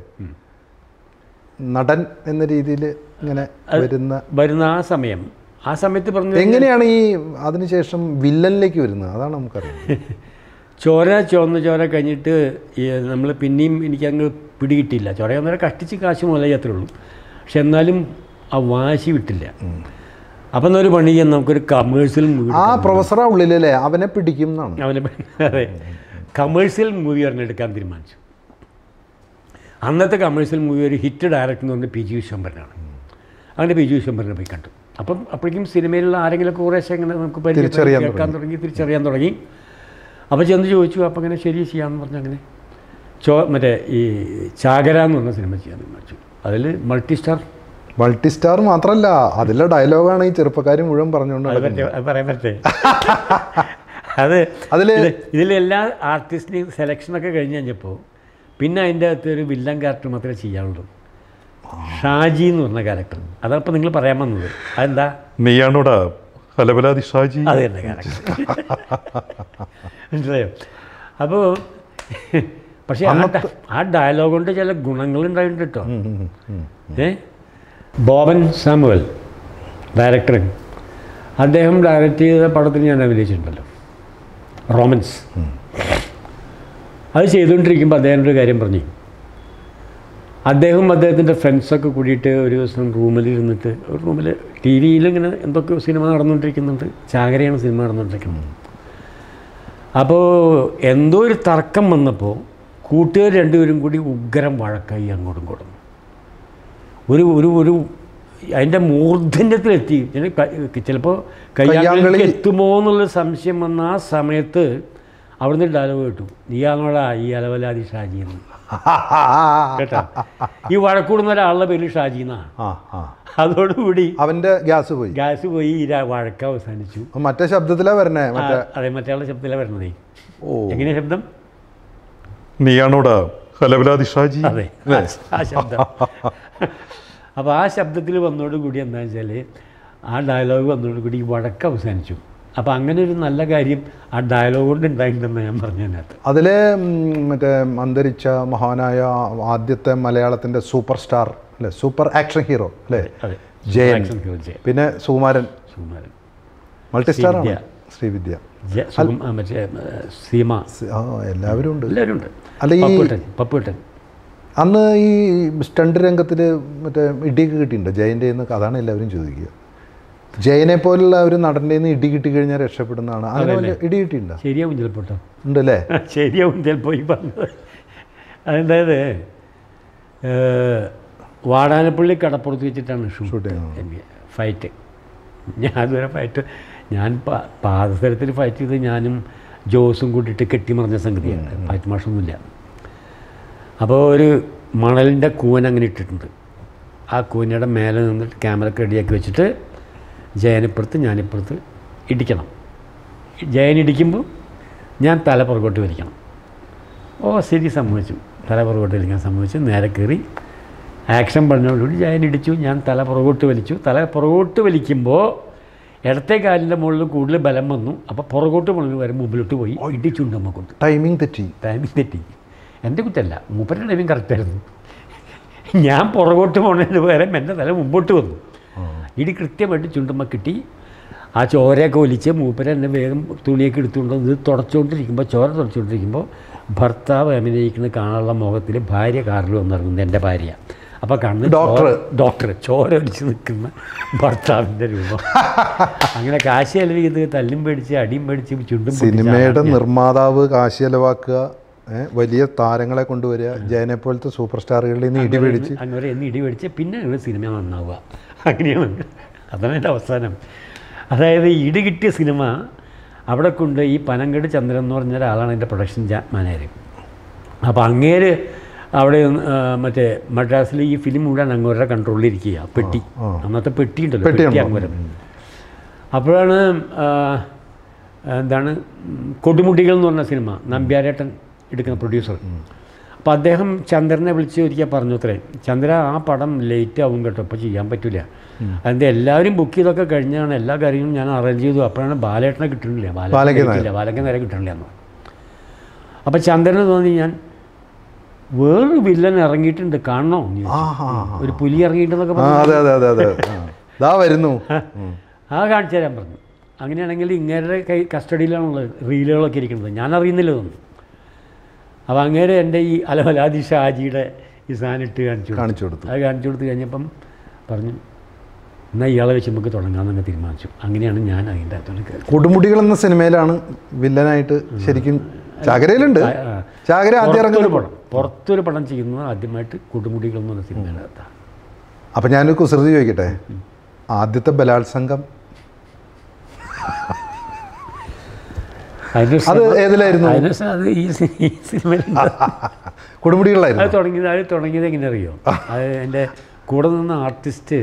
നടൻ എന്ന രീതിയിൽ ഇങ്ങനെ വരുന്ന വരുന്ന ആ സമയം ആ സമയത്ത് പറഞ്ഞു എങ്ങനെയാണ് ഈ അതിനുശേഷം വില്ലനിലേക്ക് വരുന്നത് അതാണ് നമുക്കറിയാം ചോര ചുവന്ന ചോര കഴിഞ്ഞിട്ട് നമ്മൾ പിന്നെയും എനിക്ക് അങ്ങ് പിടികിട്ടില്ല ചോര ഒന്നര കഷ്ടിച്ച് കാശ് മുതലേ അത്രേ ഉള്ളൂ പക്ഷെ എന്നാലും ആ വാശി വിട്ടില്ല അപ്പം എന്നൊരു പണി ചെയ്യാൻ നമുക്കൊരു കമേഴ്സ്യൽ മൂവി ആ പ്രൊഫസറാ ഉള്ളിലല്ലേ അവനെ പിടിക്കും എന്നാണ് അവനെ അതെ കമേഴ്സ്യൽ മൂവി ഒരെണ്ണം എടുക്കാൻ തീരുമാനിച്ചു അന്നത്തെ കമേഴ്സ്യൽ മൂവി ഒരു ഹിറ്റ് ഡയറക്ടർ എന്ന് പറഞ്ഞാൽ പി ജി വിശ്വംഭരനാണ് അങ്ങനെ പി ജി വിശ്വംഭരനെ പോയി കണ്ടു അപ്പം അപ്പോഴേക്കും സിനിമയിലുള്ള ആരെങ്കിലുമൊക്കെ കുറേശ്ശെ ഇങ്ങനെ നമുക്ക് പരിചയപ്പെട്ട് തിരിച്ചറിയാൻ കേൾക്കാൻ തുടങ്ങി തിരിച്ചറിയാൻ തുടങ്ങി അപ്പോൾ ചെന്ന് ചോദിച്ചു അപ്പോൾ അങ്ങനെ ശരി ചെയ്യാമെന്ന് പറഞ്ഞ് അങ്ങനെ ചോ മറ്റേ ഈ ചാകര എന്ന് പറഞ്ഞ സിനിമ ചെയ്യാൻ തീരുമാനിച്ചു അതിൽ മൾട്ടി സ്റ്റാർ മൾട്ടി സ്റ്റാർ മാത്രമല്ല അതിലെ ഡയലോഗാണ് ഈ ചെറുപ്പക്കാർ മുഴുവൻ പറഞ്ഞുകൊണ്ട് അത് നടക്കുന്നത്. പറ്റേ അത് പറയാൻ പറ്റേ അത് അതില് ഇത് ഇതിലെല്ലാ ആർട്ടിസ്റ്റിനെയും സെലക്ഷനൊക്കെ കഴിഞ്ഞ് കഴിഞ്ഞപ്പോൾ പിന്നെ അതിൻ്റെ അകത്ത് ഒരു വില്ലൻ ക്യാരക്ടർ മാത്രമേ ചെയ്യാനുള്ളൂ ഷാജി എന്ന് പറഞ്ഞ ക്യാരക്ടർ അതപ്പോൾ നിങ്ങൾ പറയാൻ വന്നത് അതെന്താ നീയാണോടാ ഹലബലാതി ഷാജി അത് തന്നെ ക്യാരക്ടർ മനസ്സിലായോ അപ്പോൾ പക്ഷേ ആ ഡ- ആ ഡയലോഗ് കൊണ്ട് ചില ഗുണങ്ങളുണ്ടായിട്ടുണ്ട് കേട്ടോ ഉം, ഉം, ഉം. ഏ ബോബൻ സാമുവൽ ഡയറക്ടർ അദ്ദേഹം ഡയറക്റ്റ് ചെയ്ത പടത്തിൽ ഞാൻ അഭിനയിച്ചിട്ടുണ്ടല്ലോ റോമൻസ് അത് ചെയ്തുകൊണ്ടിരിക്കുമ്പോൾ അദ്ദേഹം ഒരു കാര്യം പറഞ്ഞു അദ്ദേഹം അദ്ദേഹത്തിൻ്റെ ഫ്രണ്ട്സൊക്കെ കൂടിയിട്ട് ഒരു ദിവസം റൂമിൽ ഇരുന്നിട്ട് ഒരു റൂമിൽ ടി വിയിൽ ഇങ്ങനെ എന്തൊക്കെയോ സിനിമ നടന്നുകൊണ്ടിരിക്കുന്നുണ്ട് ചാകരയാണ് സിനിമ നടന്നുകൊണ്ടിരിക്കുന്നത് അപ്പോൾ എന്തോ ഒരു തർക്കം വന്നപ്പോൾ കൂട്ടുകാർ രണ്ടുപേരും കൂടി ഉഗ്രം വഴക്കായി അങ്ങോട്ടും ഇങ്ങോട്ടും ഒരു ഒരു ഒരു അതിൻ്റെ മൂർധന്യത്തിലെത്തി ചിലപ്പോൾ കയ്യാങ്കളിക്ക് കയ്യാങ്കളി- എത്തുമോ എന്നുള്ള സംശയം വന്ന ആ സമയത്ത് അവിടുന്ന് ഡയലോഗ് കേട്ടു നീയാണോടാ ഈ അലവലാതി ഷാജി എന്ന് കേട്ടോ ഈ വഴക്കൂടുന്ന ഒരാളുടെ പേര് ഷാജി എന്നാണ് ആ ആ അതോടുകൂടി അവന്റെ ഗ്യാസ് പോയി ഗ്യാസ് പോയി ഈ ര- വഴക്ക് അവസാനിച്ചു മറ്റേ ശബ്ദത്തിലാ വരണേ ആ, മറ്റേ അതെ മറ്റേ ആളുടെ ശബ്ദത്തിലാണ് വരുന്നതേ ഓ എങ്ങനെയാ ശബ്ദം നീയാണോടാ ഹലബലാതി ഷാജി അതെ ആ ശബ്ദം അപ്പോൾ ആ ശബ്ദത്തിൽ വന്നതോടുകൂടി എന്താണെന്ന് വെച്ചാൽ ആ ഡയലോഗ് വന്നതോടുകൂടി ഈ വഴക്ക് അവസാനിച്ചു അപ്പോൾ അങ്ങനെ ഒരു നല്ല കാര്യം ആ ഡയലോഗ് കൊണ്ട് ഉണ്ടായിട്ടുണ്ടെന്ന് ഞാൻ പറഞ്ഞതിനകത്ത് അതിലെ ഉം, മറ്റേ അന്തരിച്ച മഹാനായ ആദ്യത്തെ മലയാളത്തിന്റെ സൂപ്പർ സ്റ്റാർ അല്ലേ സൂപ്പർ ആക്ഷൻ ഹീറോ അല്ലേ അതെ ജയൻ ആക്ഷൻ ഹീറോ ജയൻ പിന്നെ സുകുമാരൻ സുകുമാരൻ മൾട്ടി സ്റ്റാർ ആണ് ശ്രീവിദ്യ. ശ്രീവിദ്യ ജയ- സുകും- ആ, മറ്റേ ആ, സീമ സ്- ആ എല്ലാവരും ഉണ്ട് എല്ലാവരും ഉണ്ട് അല്ല ഈ പപ്പുട്ടൻ പപ്പുട്ടൻ അന്ന് ഈ സ്റ്റണ്ട് രംഗത്തിൽ മറ്റേ ഇടിയൊക്കെ കിട്ടിയിട്ടുണ്ടോ ജയൻ്റെ നിന്ന് അതാണ് എല്ലാവരും ചോദിക്കുക ജയനെ പോലുള്ള ഒരു നടൻ്റെ നിന്ന് ഇടി കിട്ടി കഴിഞ്ഞാൽ രക്ഷപ്പെടുന്നതാണ് അങ്ങനെ വല്ല ഇടി കിട്ടിയിട്ടുണ്ടോ ശരിയാവും ചിലപ്പോൾ കേട്ടോ ഉണ്ടല്ലേ ശരിയാവും ചിലപ്പോൾ ഈ പറഞ്ഞത് അതെന്തായത് ഏഹ്, വാടാനപ്പള്ളി കടപ്പുറത്ത് വെച്ചിട്ടാണ് ഷൂട്ട് Shooting, ആ. എനിക്ക് ഫൈറ്റ് ഞാൻ അതുവരെ ഫൈറ്റ് ഞാൻ പ- പാദസരത്തിൽ ഫൈറ്റ് ചെയ്ത് ഞാനും ജോസും കൂട്ടിയിട്ട് കെട്ടിമറിഞ്ഞ സംഗതിയാണ് ഫൈറ്റ് മാഷൊന്നുമില്ല അപ്പോൾ ഒരു മണലിൻ്റെ കൂവൻ അങ്ങനെ ഇട്ടിട്ടുണ്ട് ആ കൂനയുടെ മേലെ നിന്നിട്ട് ക്യാമറ റെഡിയാക്കി വെച്ചിട്ട് ജയനിപ്പുറത്ത് ഞാനിപ്പുറത്ത് ഇടിക്കണം ജയൻ ഇടിക്കുമ്പോൾ ഞാൻ തല പുറകോട്ട് വലിക്കണം ഓ ശരി സമ്മതിച്ചു തല പുറകോട്ട് വലിക്കാൻ സമ്മതിച്ചു നേരെ കയറി ആക്ഷൻ പറഞ്ഞോടുകൂടി ജയൻ ഇടിച്ചു ഞാൻ തല പുറകോട്ട് വലിച്ചു തല പുറകോട്ട് വലിക്കുമ്പോൾ ഇടത്തെ കാലിൻ്റെ മുകളിൽ കൂടുതൽ ബലം വന്നു അപ്പോൾ പുറകോട്ട് മുകളിൽ വരെ മുമ്പിലോട്ട് പോയി ഇടിച്ചുണ്ട് കൊണ്ട് ടൈമിംഗ് തെറ്റി ടൈമിംഗ് തെറ്റി എൻ്റെ കുറ്റമല്ല മൂപ്പരുടെ ടൈമിംഗ് കറക്റ്റായിരുന്നു ഞാൻ പുറകോട്ട് പോണതിന് പകരം എൻ്റെ തല മുമ്പോട്ട് വന്നു ഇടി കൃത്യമായിട്ട് ചുണ്ടുമ്മ കിട്ടി ആ ചോരയൊക്കെ ഒലിച്ച് മൂപ്പര് എന്നെ വേഗം തുണിയൊക്കെ എടുത്തുകൊണ്ട് ഇത് തുടച്ചുകൊണ്ടിരിക്കുമ്പോൾ ചോര തുടച്ചുകൊണ്ടിരിക്കുമ്പോൾ ഭർത്താവ് അഭിനയിക്കുന്ന കാണാനുള്ള മുഖത്തിൽ ഭാര്യ കാറിൽ വന്നിറങ്ങുന്നത് എൻ്റെ ഭാര്യ അപ്പോൾ കണ്ണ് ഡോക്ടർ. ഡോക്ടർ ചോര ഒലിച്ച് നിൽക്കുന്ന ഭർത്താവിൻ്റെ രൂപം അങ്ങനെ കാശ് ചെലവ് ചെയ്ത് തല്ലും പേടിച്ച് അടിയും പേടിച്ച് ചുണ്ടും പൊട്ടിച്ച് സിനിമയുടെ ആദ്യം- നിർമ്മാതാവ് കാശ് ചെലവാക്കുക ഏ, വലിയ താരങ്ങളെ കൊണ്ടുവരിക ജയനെ പോലത്തെ സൂപ്പർ സ്റ്റാറുകളിൽ നിന്ന് ഇടി പിടിച്ച് അങ്ങനെ എന്ന് ഇടി പിടിച്ച് പിന്നെ ഒരു സിനിമ നന്നാവുക അങ്ങനെയാണ് അതാണ് എൻ്റെ അവസാനം അതായത് ഇടി കിട്ടിയ സിനിമ അവിടെ കൊണ്ട് ഈ പനങ്കട് ചന്ദ്രൻ എന്ന് പറഞ്ഞ ഒരാളാണ് എൻ്റെ പ്രൊഡക്ഷൻ മാനേജർ അപ്പോൾ അങ്ങേര് അവിടെ ആ, മറ്റേ മദ്രാസിൽ ഈ ഫിലിം മുഴുവൻ അങ്ങോരുടെ കൺട്രോളിലിരിക്കുക പെട്ടി ആ. അന്നത്തെ പെട്ടി ഉണ്ടല്ലോ പെട്ടിയുണ്ടോ? പെട്ടി അങ്ങോരം അപ്പോഴാണ് ആ, എന്താണ് ഉം, കൊടുമുടികൾ എന്ന് പറഞ്ഞ സിനിമ നമ്പ്യാരേട്ടൻ എടുക്കുന്ന പ്രൊഡ്യൂസർ അപ്പോൾ അദ്ദേഹം ചന്ദ്രനെ വിളിച്ച് ഒരിക്കൽ പറഞ്ഞു അത്രേ ചന്ദ്ര ആ പടം ലേറ്റ് ആവും കേട്ടോ ഇപ്പോൾ ചെയ്യാൻ പറ്റില്ല അതിൻ്റെ എല്ലാവരും ബുക്ക് ചെയ്തൊക്കെ കഴിഞ്ഞാണ് എല്ലാ കാര്യങ്ങളും ഞാൻ അറേഞ്ച് ചെയ്തു അപ്പോഴാണ് ബാലേട്ടനെ കിട്ടണില്ല ബാലയ്ക്ക് ബാലയ്ക്ക് നേരെ. കിട്ടില്ല ബാലയ്ക്ക് നേരെ കിട്ടണില്ല എന്ന് അപ്പോൾ ചന്ദ്രന് തോന്നി ഞാൻ വേറൊരു വില്ലൻ ഇറങ്ങിയിട്ടുണ്ട് കാണണോ എന്ന് ചോദിച്ചു. ആ ഹാ ഒരു പുലി ഇറങ്ങിയിട്ടുണ്ടെന്നൊക്കെ ആ പറഞ്ഞു അതെ അതെ അതെ അതെ ആ. ദാ വരുന്നു ഉം. ആ കാണിച്ചു തരാൻ പറഞ്ഞു അങ്ങനെയാണെങ്കിൽ ഇങ്ങേരുടെ കൈ കസ്റ്റഡിയിലാണുള്ളത് റീലുകളൊക്കെ ഇരിക്കുന്നത് ഞാൻ അറിയുന്നില്ല ഇതൊന്നും അപ്പോൾ അങ്ങേരെ എൻ്റെ ഈ അലവലാദി ഷാജിയുടെ ഈ സാധനം ഇട്ട് കാണിച്ചു കൊടുത്തു. കാണിച്ചു കൊടുത്തു അത് കാണിച്ചു കൊടുത്ത് കഴിഞ്ഞപ്പം പറഞ്ഞു എന്നാൽ ഇയാളെ വെച്ച് നമുക്ക് തുടങ്ങാമെന്നൊക്കെ തീരുമാനിച്ചു അങ്ങനെയാണ് ഞാൻ അതിൻ്റെ അകത്തോട്ട് കയറി കൊടുമുടികൾ എന്ന സിനിമയിലാണ് വില്ലനായിട്ട് ശരിക്കും ചാകരയിലുണ്ട് ചാകര ആദ്യം പുറത്തൊരു ഇറങ്ങുന്ന പടം പുറത്തൊരു പടം ചെയ്യുന്നത് ആദ്യമായിട്ട് കൊടുമുടികൾ എന്ന് പറഞ്ഞ സിനിമയിനകത്താണ് അപ്പം ഞാനൊരു കുസൃതി ചോദിക്കട്ടെ ആദ്യത്തെ ബലാത്സംഗം അതിന് അത് ഏതിലായിരുന്നു അതിന് സ- അത് ഈ സി- ഈ സിനിമയിലുണ്ട് അത് കൊടുമുടികളിലായിരുന്നു തുടങ്ങിയത് അത് തുടങ്ങിയത് എങ്ങനെ അറിയോ അത് എൻ്റെ കൂടെ നിന്ന ആർട്ടിസ്റ്റ്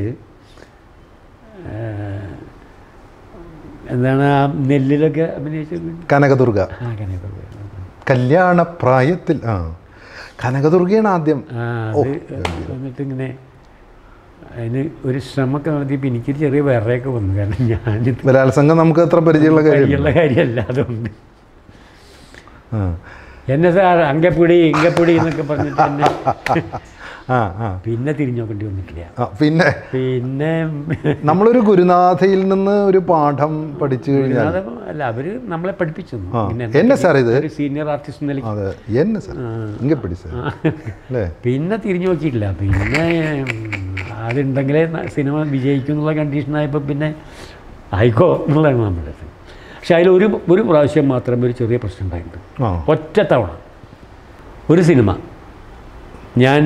എന്താണ് ആ നെല്ലിലൊക്കെ അഭിനയിച്ച കനകദുർഗ ആ കനക കല്യാണ പ്രായത്തിൽ ആ കനകദുർഗയാണ് ആദ്യം ആ അത് എന്നിട്ട് ഇങ്ങനെ അതിന് ഒരു ശ്രമമൊക്കെ നടത്തിയപ്പോൾ എനിക്കൊരു ചെറിയ വിറയൊക്കെ വന്നു കാരണം ഞാനിത് ബലാത്സംഗം നമുക്ക് അത്ര പരിചയമുള്ള കാര്യം കഴിയുള്ള കാര്യമല്ല അതുകൊണ്ട് ആ എന്നെ സാർ അങ്കപ്പിടി ഇങ്കപ്പിടി എന്നൊക്കെ പറഞ്ഞിട്ട് എന്നെ ആ ആ പിന്നെ തിരിഞ്ഞു നോക്കേണ്ടി വന്നിട്ടില്ല ആ, പിന്നെ പിന്നെ നമ്മളൊരു ഗുരുനാഥയിൽ നിന്ന് ഒരു പാഠം പഠിച്ചു കഴിഞ്ഞാൽ അത് അല്ല അവര് നമ്മളെ പഠിപ്പിച്ചു ആ. പിന്നെ എന്നെ സാർ ഇത്? ഒരു സീനിയർ ആർട്ടിസ്റ്റ് നിലയ്ക്ക് അതെ എന്നെ സാർ ഇങ്ങനെ പിടി സാർ അല്ലേ പിന്നെ തിരിഞ്ഞു നോക്കിയിട്ടില്ല പിന്നെ ഉം, അതുണ്ടെങ്കിലേ ന- സിനിമ വിജയിക്കും എന്നുള്ള കണ്ടീഷനായപ്പോൾ പിന്നെ ആയിക്കോ എന്നുള്ളതാണ് നമ്മുടെ ഇത്. പക്ഷെ അതിലൊരു ഒരു പ്രാവശ്യം മാത്രമേ ഒരു ചെറിയ പ്രശ്നം ഉണ്ടായിട്ടുണ്ട് ആ ഒറ്റ തവണ ഒരു സിനിമ ഞാൻ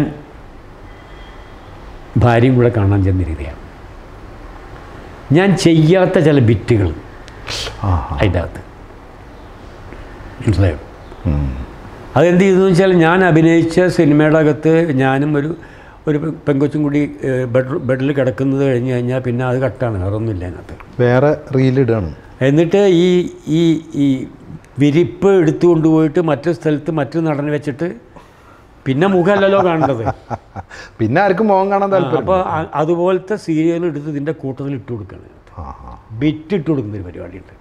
ഭാര്യയും കൂടെ കാണാൻ ചെന്നിരിക്കുകയാണ് ഞാൻ ചെയ്യാത്ത ചില ബിറ്റുകൾ ആ അതിൻ്റെ അകത്ത് മനസ്സിലായോ ഉം. അതെന്ത് ചെയ്തു വെച്ചാൽ ഞാൻ അഭിനയിച്ച സിനിമയുടെ അകത്ത് ഞാനും ഒരു ഒരു പെങ്കൊച്ചും കൂടി ഏഹ്, ബെഡ് ബെഡിൽ കിടക്കുന്നത് കഴിഞ്ഞ് കഴിഞ്ഞാൽ പിന്നെ അത് കട്ടാണ് വേറൊന്നുമില്ല അതിനകത്ത് വേറെ റീലിടാണ് എന്നിട്ട് ഈ ഈ ഈ വിരിപ്പ് എടുത്തു കൊണ്ടുപോയിട്ട് മറ്റു സ്ഥലത്ത് മറ്റു നടനെ വെച്ചിട്ട് പിന്നെ മുഖമല്ലല്ലോ കാണേണ്ടത് പിന്നെ ആർക്കും മുഖം കാണാൻ താല്പര്യം അപ്പോൾ അതുപോലത്തെ സീരിയൽ എടുത്ത് ഇതിൻ്റെ കൂട്ടത്തിൽ ഇട്ട് കൊടുക്കുകയാണ് ആ ആ. ബിറ്റ് ഇട്ട് കൊടുക്കുന്ന ഒരു പരിപാടിയുണ്ട്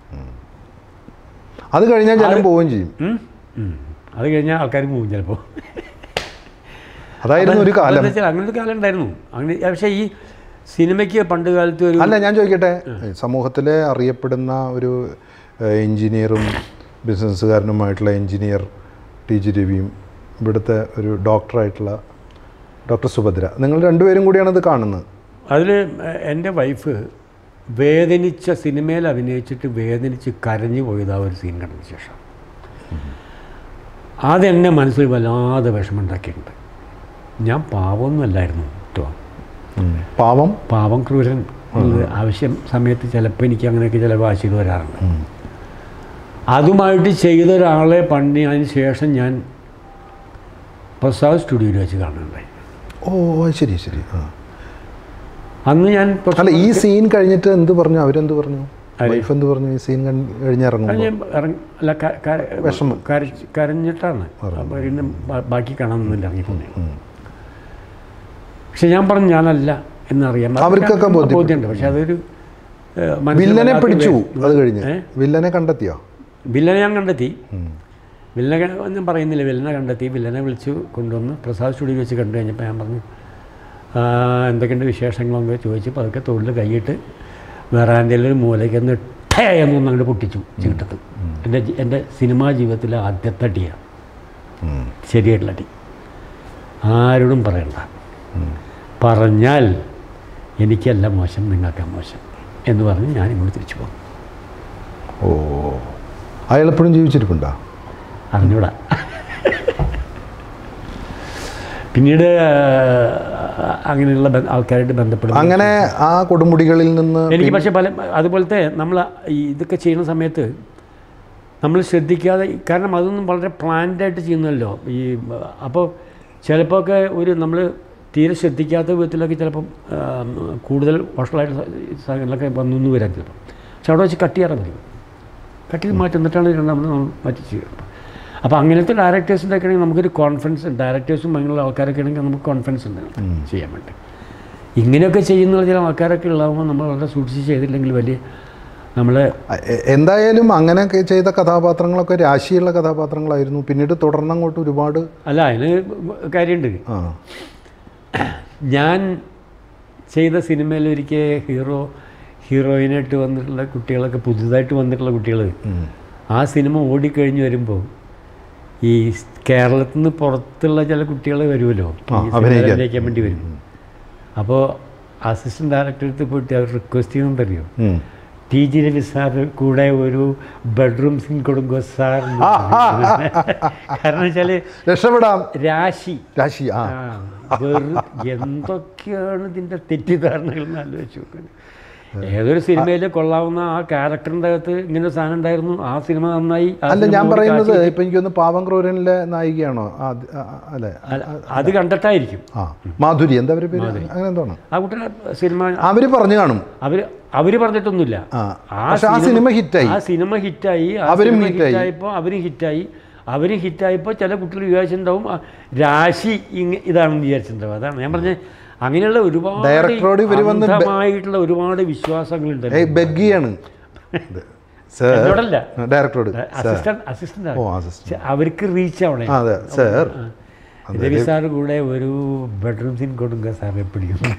അത് കഴിഞ്ഞാൽ ജനം പോവുകയും ചെയ്യും ഉം? ഉം. അത് കഴിഞ്ഞാൽ ആൾക്കാർ പോകും ചിലപ്പോൾ അതായിരുന്നു ഒരു കാലം അങ്ങനെ ഒരു കാലം ഉണ്ടായിരുന്നു അങ്ങനെ പക്ഷേ ഈ സിനിമയ്ക്ക് പണ്ട് കാലത്ത് ഒരു അല്ല ഞാൻ ചോദിക്കട്ടെ സമൂഹത്തിലെ അറിയപ്പെടുന്ന ഒരു ഏഹ്, എഞ്ചിനീയറും ബിസിനസ്സുകാരനുമായിട്ടുള്ള എഞ്ചിനീയർ ടി ജി രവിയും ഇവിടുത്തെ ഒരു ഡോക്ടറായിട്ടുള്ള ഡോക്ടർ സുഭദ്ര നിങ്ങൾ രണ്ടുപേരും കൂടിയാണ് ഇത് കാണുന്നത് അതിൽ എൻ്റെ വൈഫ് വേദനിച്ച സിനിമയിൽ അഭിനയിച്ചിട്ട് വേദനിച്ച് കരഞ്ഞു പോയത് ആ ഒരു സീൻ കണ്ടതിന് ശേഷം അതെന്നെ മനസ്സിൽ വല്ലാതെ വിഷമമുണ്ടാക്കിയിട്ടുണ്ട് ഞാൻ പാവമൊന്നുമല്ലായിരുന്നു കേട്ടോ പാവം പാവം ക്രൂരൻ എന്നുള്ളത് ആവശ്യം സമയത്ത് ചിലപ്പോൾ എനിക്ക് അങ്ങനെയൊക്കെ ചില വാശികൾ വരാറുണ്ട് അതുമായിട്ട് ചെയ്ത ഒരാളെ പണ്ട് അതിന് ശേഷം ഞാൻ പ്രസാദ് സ്റ്റുഡിയോയിൽ വെച്ച് കാണുന്നുണ്ടായി ഓ അത് ശരി ശരി ആ. അന്ന് ഞാൻ അല്ല ഈ സീൻ കഴിഞ്ഞിട്ട് എന്ത് പറഞ്ഞു അവരെന്ത് പറഞ്ഞു ആര്? വൈഫ് എന്ത് പറഞ്ഞു ഈ സീൻ കഴിഞ്ഞ് ഇറങ്ങുമ്പോൾ ഞാൻ ഇറങ്ങി അല്ല ക- ക- വിഷമം. കരച്ച്- കരഞ്ഞിട്ടാണ് അപ്പോൾ പിന്നെ ബാ- ബാക്കി കാണാമെന്നില്ല ഇറങ്ങിപ്പോന്നെ പക്ഷെ ഞാൻ പറഞ്ഞു ഞാനല്ല എന്നറിയാം അവർക്കൊക്കെ ബോധ്യപ്പെട്ടു. ബോധ്യമുണ്ട് പക്ഷെ അതൊരു ഏഹ്, മനസ്സിൽ വില്ലനെ വല്ലാത്ത പിടിച്ചു വേ- അത് കഴിഞ്ഞ് ഏ? വില്ലനെ കണ്ടെത്തിയോ വില്ലനെ ഞാൻ കണ്ടെത്തി ഉം. വില്ലനെ ക- ഒന്നും പറയുന്നില്ല വില്ലനെ കണ്ടെത്തി വില്ലനെ വിളിച്ചു കൊണ്ടുവന്ന് പ്രസാദ് സ്റ്റുഡിയോ വെച്ച് കണ്ടു കഴിഞ്ഞപ്പോൾ ഞാൻ പറഞ്ഞു "ആ, എന്തൊക്കെയുണ്ട് വിശേഷങ്ങളൊക്കെ ചോദിച്ചപ്പോൾ അതൊക്കെ തൊഴിൽ കൈയിട്ട് വേറാൻ്റെ ഒരു മൂലയ്ക്ക് ഒന്ന് ടേ എന്നൊന്ന് അങ്ങോട്ട് പൊട്ടിച്ചു ചീട്ടത്ത് എൻ്റെ ജി- എൻ്റെ സിനിമാ ജീവിതത്തിലെ ആദ്യത്തെ അടിയാണ് ഉം. ശരിയായിട്ടുള്ള അടി ആരോടും പറയണ്ട പറഞ്ഞാൽ എനിക്കല്ല മോശം നിങ്ങൾക്കാ മോശം എന്ന് പറഞ്ഞ് ഞാൻ ഇങ്ങോട്ട് തിരിച്ചു പോകും ഓ അയാൾ എപ്പോഴും ജീവിച്ചിരിപ്പുണ്ടോ അറിഞ്ഞൂടാ പിന്നീട് ആ, അങ്ങനെയുള്ള ബ- ആൾക്കാരായിട്ട് ബന്ധപ്പെടും അങ്ങനെ ആ കൊടുമുടികളിൽ നിന്ന് എനിക്ക് പക്ഷേ പല അതുപോലത്തെ നമ്മൾ ഈ ഇതൊക്കെ ചെയ്യുന്ന സമയത്ത് നമ്മൾ ശ്രദ്ധിക്കാതെ കാരണം അതൊന്നും വളരെ പ്ലാൻഡായിട്ട് ചെയ്യുന്നല്ലോ ഈ അപ്പോൾ ചിലപ്പോൾ ഒക്കെ ഒരു നമ്മൾ തീരെ ശ്രദ്ധിക്കാത്ത വിധത്തിലൊക്കെ ചിലപ്പം ആ, കൂടുതൽ വഷളായിട്ട് സാധനങ്ങളൊക്കെ വന്നു വരാൻ ചിലപ്പം പക്ഷെ അവിടെ വെച്ച് കട്ട് ചെയ്യാറ് മതി കട്ട് ചെയ്ത് മാറ്റി എന്നിട്ടാണ് രണ്ടാമത് നമ്മൾ മാറ്റി ചെയ്യുക അപ്പോൾ അങ്ങനത്തെ ഡയറക്ടേഴ്സിൻ്റെ ഒക്കെ ആണെങ്കിൽ നമുക്കൊരു കോൺഫിഡൻസ് അങ്ങനെയുള്ള അങ്ങനെയുള്ള ആൾക്കാരൊക്കെ ആണെങ്കിൽ നമുക്ക് കോൺഫിഡൻസ് ഉണ്ട് ചെയ്യാൻ വേണ്ടി ഇങ്ങനെയൊക്കെ ചെയ്യുന്ന ചില ആൾക്കാരൊക്കെ ഉള്ളതാകുമ്പോൾ നമ്മൾ വളരെ സൂക്ഷിച്ച് ചെയ്തില്ലെങ്കിൽ വലിയ നമ്മൾ എ- എന്തായാലും അങ്ങനെയൊക്കെ ചെയ്ത കഥാപാത്രങ്ങളൊക്കെ രാശിയുള്ള കഥാപാത്രങ്ങളായിരുന്നു പിന്നീട് തുടർന്നങ്ങോട്ട് ഒരുപാട് അല്ല അതിന് കാര്യമുണ്ട് ആ ഞാൻ ചെയ്ത സിനിമയിൽ ഒരിക്കൽ ഹീറോ ഹീറോയിനായിട്ട് വന്നിട്ടുള്ള കുട്ടികളൊക്കെ പുതുതായിട്ട് വന്നിട്ടുള്ള കുട്ടികൾ ഉം. ആ സിനിമ ഓടിക്കഴിഞ്ഞ് വരുമ്പോൾ ഈ കേരളത്തിൽ നിന്ന് പുറത്തുള്ള ചില കുട്ടികൾ വരുമല്ലോ ഈ ആ, സിനിമയിൽ അഭിനയിക്കാൻ. അഭിനയിക്കാൻ വേണ്ടി വരും അപ്പോൾ അസിസ്റ്റന്റ് ഡയറക്ടറടുത്ത് പോയിട്ട് അവർ റിക്വസ്റ്റ് ചെയ്യുന്നത് അറിയോ ഉം. ടി ജി രവി സാർ കൂടെ ഒരു ബെഡ്റൂം സീൻ കൊടുക്കോ സാർ എന്ന് പറഞ്ഞു. കാരണം വെച്ചാൽ രക്ഷപ്പെടാം രാശി രാശി ആ ആ, വെറു എന്തൊക്കെയാണ് ഇതിൻ്റെ തെറ്റിദ്ധാരണകൾ എന്ന് ആലോചിച്ച് നോക്കുന്നത് ഏതൊരു സിനിമയിൽ കൊള്ളാവുന്ന ആ ക്യാരക്ടറിൻ്റെ അകത്ത് ഇങ്ങനെ ഒരു സാധനം ഉണ്ടായിരുന്നു ആ സിനിമ നന്നായി ആ അല്ല സിനിമ ഞാൻ കൊണ്ട് പറയുന്നത് കാശ് ഇപ്പൊ എനിക്കൊന്ന് പാവം ക്രൂരനിലെ നായികയാണോ ആ, അത്, ആ, ആ, അല്ലേ അല്ല, അത് കണ്ടിട്ടായിരിക്കും ആ മാധുരി എന്താ അവരുടെ പേര് അങ്ങനെ എന്തോണം ആ കുട്ടിയുടെ സിനിമ അവര് പറഞ്ഞു കാണും അവര് അവര് പറഞ്ഞിട്ടൊന്നുമില്ല ആ പക്ഷെ ആ സിനിമ ഹിറ്റായി ആ സിനിമ ഹിറ്റായി ആ അവരും സിനിമ ഹിറ്റായി. ഹിറ്റായപ്പോൾ അവരും ഹിറ്റായി അവരും ഹിറ്റായപ്പോൾ ചില കുട്ടികൾ വിചാരിച്ചിട്ടുണ്ടാവും ആ, രാശി ഇങ്ങ ഇതാണെന്ന് വിചാരിച്ചിട്ടുണ്ടാവും അതാണ് ഞാൻ പറഞ്ഞ അങ്ങനെയുള്ള ഒരുപാട് ഡയറക്ടറോട് ഇവര് വന്ന് ബെ- അന്ധമായിട്ടുള്ള ഒരുപാട് വിശ്വാസങ്ങളുണ്ട് ഏയ് ബഗ്ഗിയാണ് സർ എന്നോടല്ല ഡയറക്ടറോട് അസിസ്റ്റന്റ് അസിസ്റ്റന്റ് ഓ അസിസ്റ്റന്റ് അവർക്ക് റീച്ച് ആവണേ ആ, അതെ സർ രവി സാർ കൂടെ ഒരു ബെഡ്റൂം സീൻ കൊടുക്കുക സാറിനെ പിടിക്കും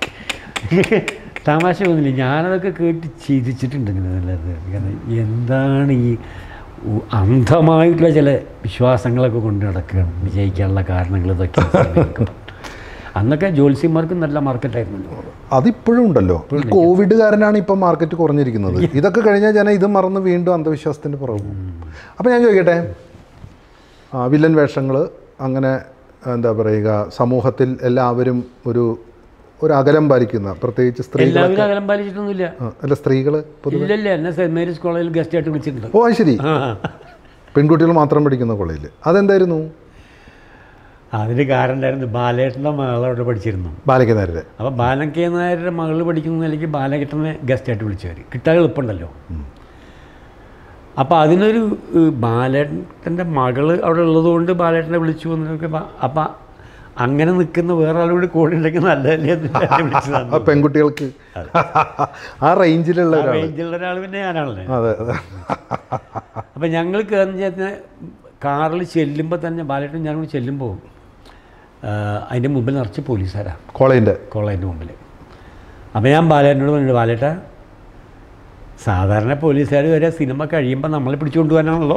തമാശ ഒന്നുമില്ല ഞാനതൊക്കെ കേട്ട് ചിരിച്ചിട്ടുണ്ട് ഇങ്ങനെ നല്ലത് കാരണം എന്താണ് ഈ ഉ- അന്ധമായിട്ടുള്ള ചില വിശ്വാസങ്ങളൊക്കെ കൊണ്ട് നടക്കുകയാണ് വിജയിക്കാനുള്ള കാരണങ്ങൾ ഇതൊക്കെ അന്നൊക്കെ ജ്യോത്സ്യന്മാർക്ക് നല്ല മാർക്കറ്റായിരുന്നല്ലോ അതിപ്പോഴും ഉണ്ടല്ലോ ഈ കോവിഡ് കാരനാണ് ഇപ്പം മാർക്കറ്റ് കുറഞ്ഞിരിക്കുന്നത് ഇതൊക്കെ കഴിഞ്ഞാൽ ജനം ഇത് മറന്ന് വീണ്ടും അന്ധവിശ്വാസത്തിൻ്റെ പുറകെ പോകും അപ്പം ഞാൻ ചോദിക്കട്ടെ ആ, വില്ലൻ വേഷങ്ങൾ അങ്ങനെ എന്താ പറയുക സമൂഹത്തിൽ എല്ലാവരും ഒരു ഒരു അകലം പാലിക്കുന്ന പ്രത്യേകിച്ച് സ്ത്രീകൾ എല്ലാവരും അകലം പാലിച്ചിട്ടൊന്നുമില്ല അല്ല സ്ത്രീകൾ പൊതുവെ ഇല്ലല്ല എന്നെ സെൻറ് മേരീസ് കോളേജിൽ ഗസ്റ്റ് ആയിട്ട് വിളിച്ചിട്ടുണ്ട് ഓ അത് ശരി ആ പെൺകുട്ടികൾ മാത്രം പഠിക്കുന്ന കോളേജിൽ അതെന്തായിരുന്നു അതിന് കാരണം ഉണ്ടായിരുന്നു ബാലേട്ടൻ്റെ മകൾ അവിടെ പഠിച്ചിരുന്നു ബാലകനാരുടെ അപ്പോൾ ബാലൻ കെ നായരുടെ മകൾ പഠിക്കുന്ന നിലയ്ക്ക് ബാലകിട്ടനെ ഗസ്റ്റായിട്ട് വിളിച്ചവർ കിട്ടാൻ എളുപ്പമുണ്ടല്ലോ അപ്പോൾ അതിനൊരു ഏഹ്, ബാലേട്ടൻ്റെ മകൾ അവിടെ ഉള്ളതുകൊണ്ട് ബാലേട്ടനെ വിളിച്ചു എന്നൊക്കെ അപ്പം അങ്ങനെ നിൽക്കുന്ന വേറെ ആളുകൂടി കൂടെ ഉണ്ടെങ്കിൽ നല്ലതല്ലേ എന്ന് വിചാരിച്ച് വിളിച്ചതാണ് ആ പെൺകുട്ടികൾക്ക് ആ റേഞ്ചിലുള്ള ആ ഒരാൾ റേഞ്ചിലുള്ള ഒരാൾ പിന്നെ ഞാനാണല്ലേ അതെ അതെ അപ്പം ഞങ്ങൾ കയറുന്ന കാറിൽ ചെല്ലുമ്പോൾ തന്നെ ബാലേട്ടൻ ഞാൻ കൂടി ചെല്ലുമ്പോൾ അതിൻ്റെ മുമ്പിൽ നിറച്ച് പോലീസുകാരാണ് കോളേജിൻ്റെ കോളേജിൻ്റെ മുമ്പിൽ അപ്പോൾ ഞാൻ ബാലേട്ടനോട് പറഞ്ഞു ബാലേട്ട സാധാരണ പോലീസുകാർ വരെ സിനിമ കഴിയുമ്പോൾ നമ്മളെ പിടിച്ചുകൊണ്ട് പോകാനാണല്ലോ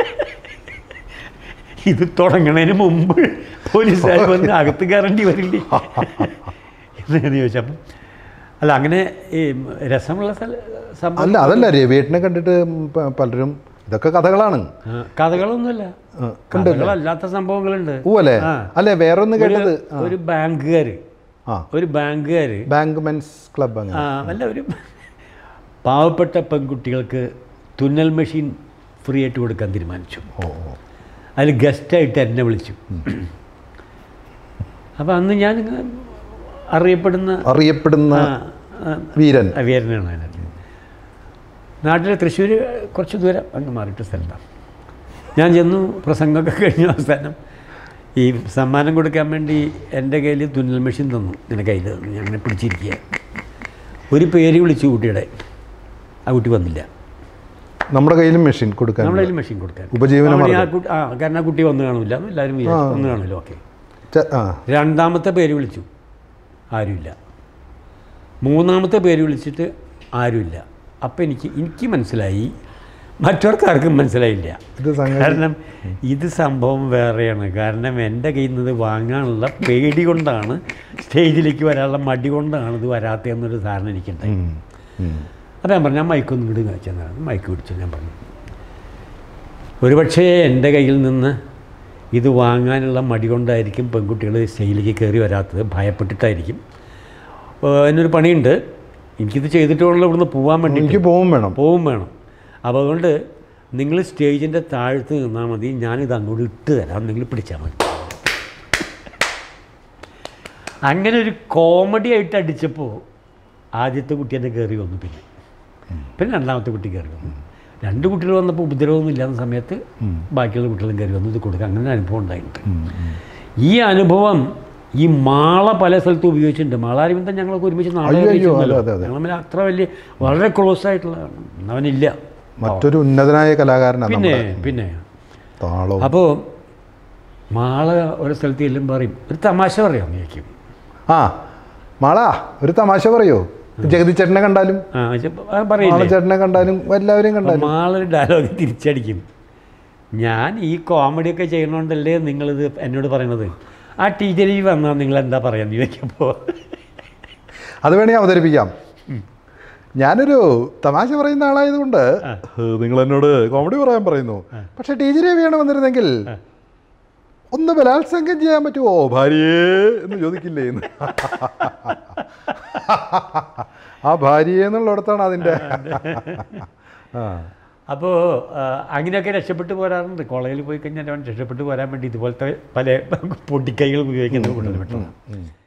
ഇത് തുടങ്ങണതിന് മുമ്പ് പോലീസുകാർ വന്ന് അകത്ത് കയറേണ്ടി വരില്ലേ എന്ന് ചോദിച്ചപ്പം അല്ല അങ്ങനെ ഈ രസമുള്ള സ്ഥല സംഭവം അല്ല അതല്ല രവിയേട്ടനെ കണ്ടിട്ട് പ- പലരും ഇതൊക്കെ കഥകളാണ് ആ, കഥകളൊന്നുമല്ല ആ, കഥകളല്ലാത്ത സംഭവങ്ങളുണ്ട് ഓ അല്ലേ ആ. അല്ലേ വേറൊന്ന് കേട്ടത് ഒരു ബാങ്കുകാർ ആ ഒരു ബാങ്കുകാർ ബാങ്ക് മെൻസ് ക്ലബ് അങ്ങനെ ആ അല്ല ഒരു പാവപ്പെട്ട പെൺകുട്ടികൾക്ക് തുന്നൽ മെഷീൻ ഫ്രീ ആയിട്ട് കൊടുക്കാൻ തീരുമാനിച്ചു ഓ ഓ. അതിൽ ഗസ്റ്റായിട്ട് എന്നെ വിളിച്ചു അപ്പോൾ അന്ന് ഞാൻ ഇങ്ങനെ അറിയപ്പെടുന്ന അറിയപ്പെടുന്ന ആ, ആ, വീരൻ വീരനാണ് അതിനകത്ത് നാട്ടിൽ തൃശ്ശൂർ കുറച്ച് ദൂരം അങ്ങ് മാറിയിട്ട് സ്ഥലത്താണ് ഞാൻ ചെന്നു പ്രസംഗമൊക്കെ കഴിഞ്ഞ അവസാനം ഈ സമ്മാനം കൊടുക്കാൻ വേണ്ടി എൻ്റെ കയ്യിൽ തുന്നൽ മെഷീൻ തന്നു എൻ്റെ കയ്യിൽ തന്നു ഞാൻ അങ്ങനെ പിടിച്ചിരിക്കുക ഒരു പേര് വിളിച്ചു കുട്ടിയുടെ ആ കുട്ടി വന്നില്ല നമ്മുടെ കയ്യിലും മെഷീൻ കൊടുക്കാൻ നമ്മുടെ കയ്യിൽ മെഷീൻ കൊടുക്കാൻ ഉപജീവന അപ്പോൾ ആ കുട്ടി ആ കാരണം ആ കുട്ടി വന്നു കാണില്ല എന്ന് എല്ലാവരും വിചാരിച്ചു വന്നു കാണില്ല ഓക്കെ ച- ആ രണ്ടാമത്തെ പേര് വിളിച്ചു ആരുമില്ല മൂന്നാമത്തെ പേര് വിളിച്ചിട്ട് ആരുമില്ല അപ്പം എനിക്ക് എനിക്ക് മനസ്സിലായി മറ്റവർക്ക് ആർക്കും മനസ്സിലായില്ല ഇത് സംഗതി കാരണം ഇത് സംഭവം വേറെയാണ് കാരണം എൻ്റെ കയ്യിൽ നിന്ന് ഇത് വാങ്ങാനുള്ള പേടി കൊണ്ടാണ് സ്റ്റേജിലേക്ക് വരാനുള്ള മടി കൊണ്ടാണ് ഇത് വരാത്തതെന്നൊരു ധാരണ എനിക്കുണ്ടായി ഉം. ഉം. അപ്പോൾ ഞാൻ പറഞ്ഞു ഞാൻ മൈക്കൊന്നും ഇങ്ങോട്ട് കാണിച്ചെന്നാണ് മൈക്ക് പിടിച്ചു ഞാൻ പറഞ്ഞു ഒരുപക്ഷേ എൻ്റെ കയ്യിൽ നിന്ന് ഇത് വാങ്ങാനുള്ള മടി കൊണ്ടായിരിക്കും പെൺകുട്ടികൾ സ്റ്റേജിലേക്ക് കയറി വരാത്തത് ഭയപ്പെട്ടിട്ടായിരിക്കും ഏഹ് അതിനൊരു പണിയുണ്ട് എനിക്കിത് ചെയ്തിട്ട് വേണമല്ലോ ഇവിടുന്ന് പോകാൻ വേണ്ടി എനിക്ക് പോവും വേണം പോവും വേണം അപ്പോൾ അതുകൊണ്ട് നിങ്ങൾ സ്റ്റേജിൻ്റെ താഴത്ത് നിന്നാൽ മതി ഞാനിത് അങ്ങോട്ട് ഇട്ട് തരാം നിങ്ങൾ പിടിച്ചാൽ മതി അങ്ങനെ ഒരു കോമഡി ആയിട്ട് അടിച്ചപ്പോൾ ആദ്യത്തെ കുട്ടി എന്നെ കയറി വന്നു പിന്നെ പിന്നെ രണ്ടാമത്തെ കുട്ടി കയറി വന്നു രണ്ട് കുട്ടികൾ വന്നപ്പോൾ ഉപദ്രവമൊന്നും ഇല്ലാത്ത സമയത്ത് ബാക്കിയുള്ള കുട്ടികളും കയറി വന്നു ഇത് കൊടുക്കുക അങ്ങനെ ഒരു അനുഭവം ഉണ്ടായിട്ടുണ്ട് ഈ അനുഭവം ഈ മാള പല സ്ഥലത്തും ഉപയോഗിച്ചിട്ടുണ്ട് മാളാരിബന്ധം ഞങ്ങളൊക്കെ ഒരുമിച്ച് നാളെ അയ്യോ, അയ്യോ, അതെ, അതെ, അതെ. ഞങ്ങൾ തമ്മിൽ അത്ര വലിയ വളരെ ക്ലോസ് ആയിട്ടുള്ള അവനില്ല മറ്റൊരു ഉന്നതനായ കലാകാരനാണ് പിന്നെ നമ്മുടെ പിന്നെ താളവും അപ്പോൾ മാള ഒരു സ്ഥലത്ത് ചെല്ലുമ്പോൾ പറയും ഒരു തമാശ പറയാം അങ്ങേക്കും ആ മാളാ ഒരു തമാശ പറയോ ജഗതി ചേട്ടനെ കണ്ടാലും ആ ചെ- ആ, പറയില്ലേ മാള ചേട്ടനെ കണ്ടാലും എല്ലാവരെയും കണ്ടാലും മാളൊരു ഡയലോഗ് തിരിച്ചടിക്കും ഞാൻ ഈ കോമഡിയൊക്കെ ചെയ്യണോണ്ടല്ലേ നിങ്ങളിത് എന്നോട് പറയണത് ആ ടീച്ചർ ഈ വന്നാൽ നിങ്ങൾ എന്താ പറയാന്ന് ചോദിക്കുമ്പോൾ അത് വേണേ അവതരിപ്പിക്കാം ഞാനൊരു തമാശ പറയുന്ന ആളായതുകൊണ്ട് നിങ്ങൾ എന്നോട് കോമഡി പറയാൻ പറയുന്നു പക്ഷെ ടി ജി രവിയാണ് വന്നിരുന്നെങ്കിൽ ഒന്ന് ബലാത്സംഗം ചെയ്യാൻ പറ്റുമോ ഭാര്യയെ എന്ന് ചോദിക്കില്ലേ എന്ന് ആ ഭാര്യയെ എന്നുള്ളിടത്താണ് അതിൻ്റെ ആ അപ്പോൾ അങ്ങനെയൊക്കെ രക്ഷപ്പെട്ടു പോരാറുണ്ട് കോളേജിൽ പോയി കഴിഞ്ഞാൽ അവൻ രക്ഷപ്പെട്ടു പോരാൻ വേണ്ടി ഇതുപോലത്തെ പല പൊട്ടിക്കൈകൾ ഉപയോഗിക്കുന്നത് കൊണ്ടുവന്നു